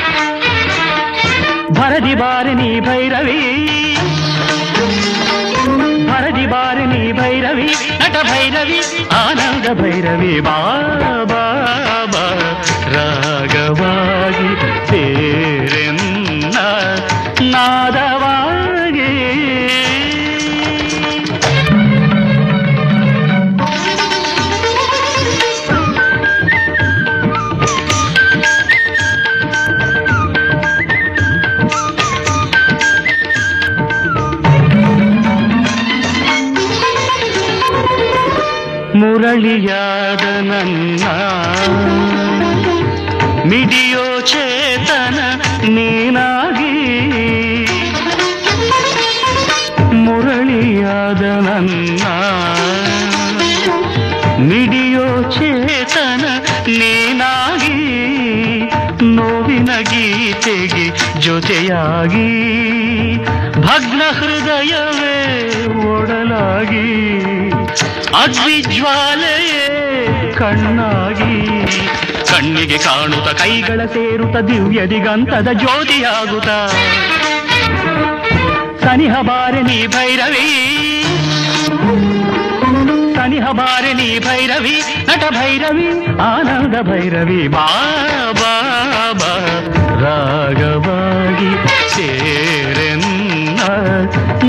ಭರದಿ ಬಾರಿ ನೀ ಭೈರವಿ ಭರದಿ ಬಾರಿ ನೀ ಭೈರವಿ ನಟ ಭೈರವಿ ಆನಂದ ಭೈರವಿ ಬಾ ಬಾ ಬಾ ರಾಗವಾಗಿ ಸೇರೆನ್ನ ನಾದವಾಗಿ ಮುರಳಿಯಾದ ನನ್ನ ಮಿಡಿಯೋ ಚೇತನ ನೀನಾಗಿ ಮುರಳಿ ಮುದ್ದಾದ ನನ್ನ ಮಿಡಿಯೋ ಚೇತನ ನೀನಾಗಿ ನೋವಿನ ಗೀತೆಗೆ ಜೊತೆಯಾಗಿ ಭಗ್ನ ಹೃದಯವೇ ಒಡಲಾಗಿ ಅಗ್ನಿಜ್ವಾಲೆಯೇ ಕಣ್ಣಾಗಿ ಕಣ್ಣಿಗೆ ಕಾಣುತ್ತ ಕೈಗಳ ಸೇರುತ್ತ ದಿವ್ಯ ದಿಗಂತದ ಜ್ಯೋತಿಯಾಗುತ್ತ ಸನಿಹ ಬಾರೆ ನೀ ಭೈರವಿ ಸನಿಹ ಬಾರೆ ನೀ ಭೈರವಿ ನಟ ಭೈರವಿ ಆನಂದ ಭೈರವಿ ಬಾ ಬಾ ಬಾ ರಾಗವಾಗಿ ಸೇ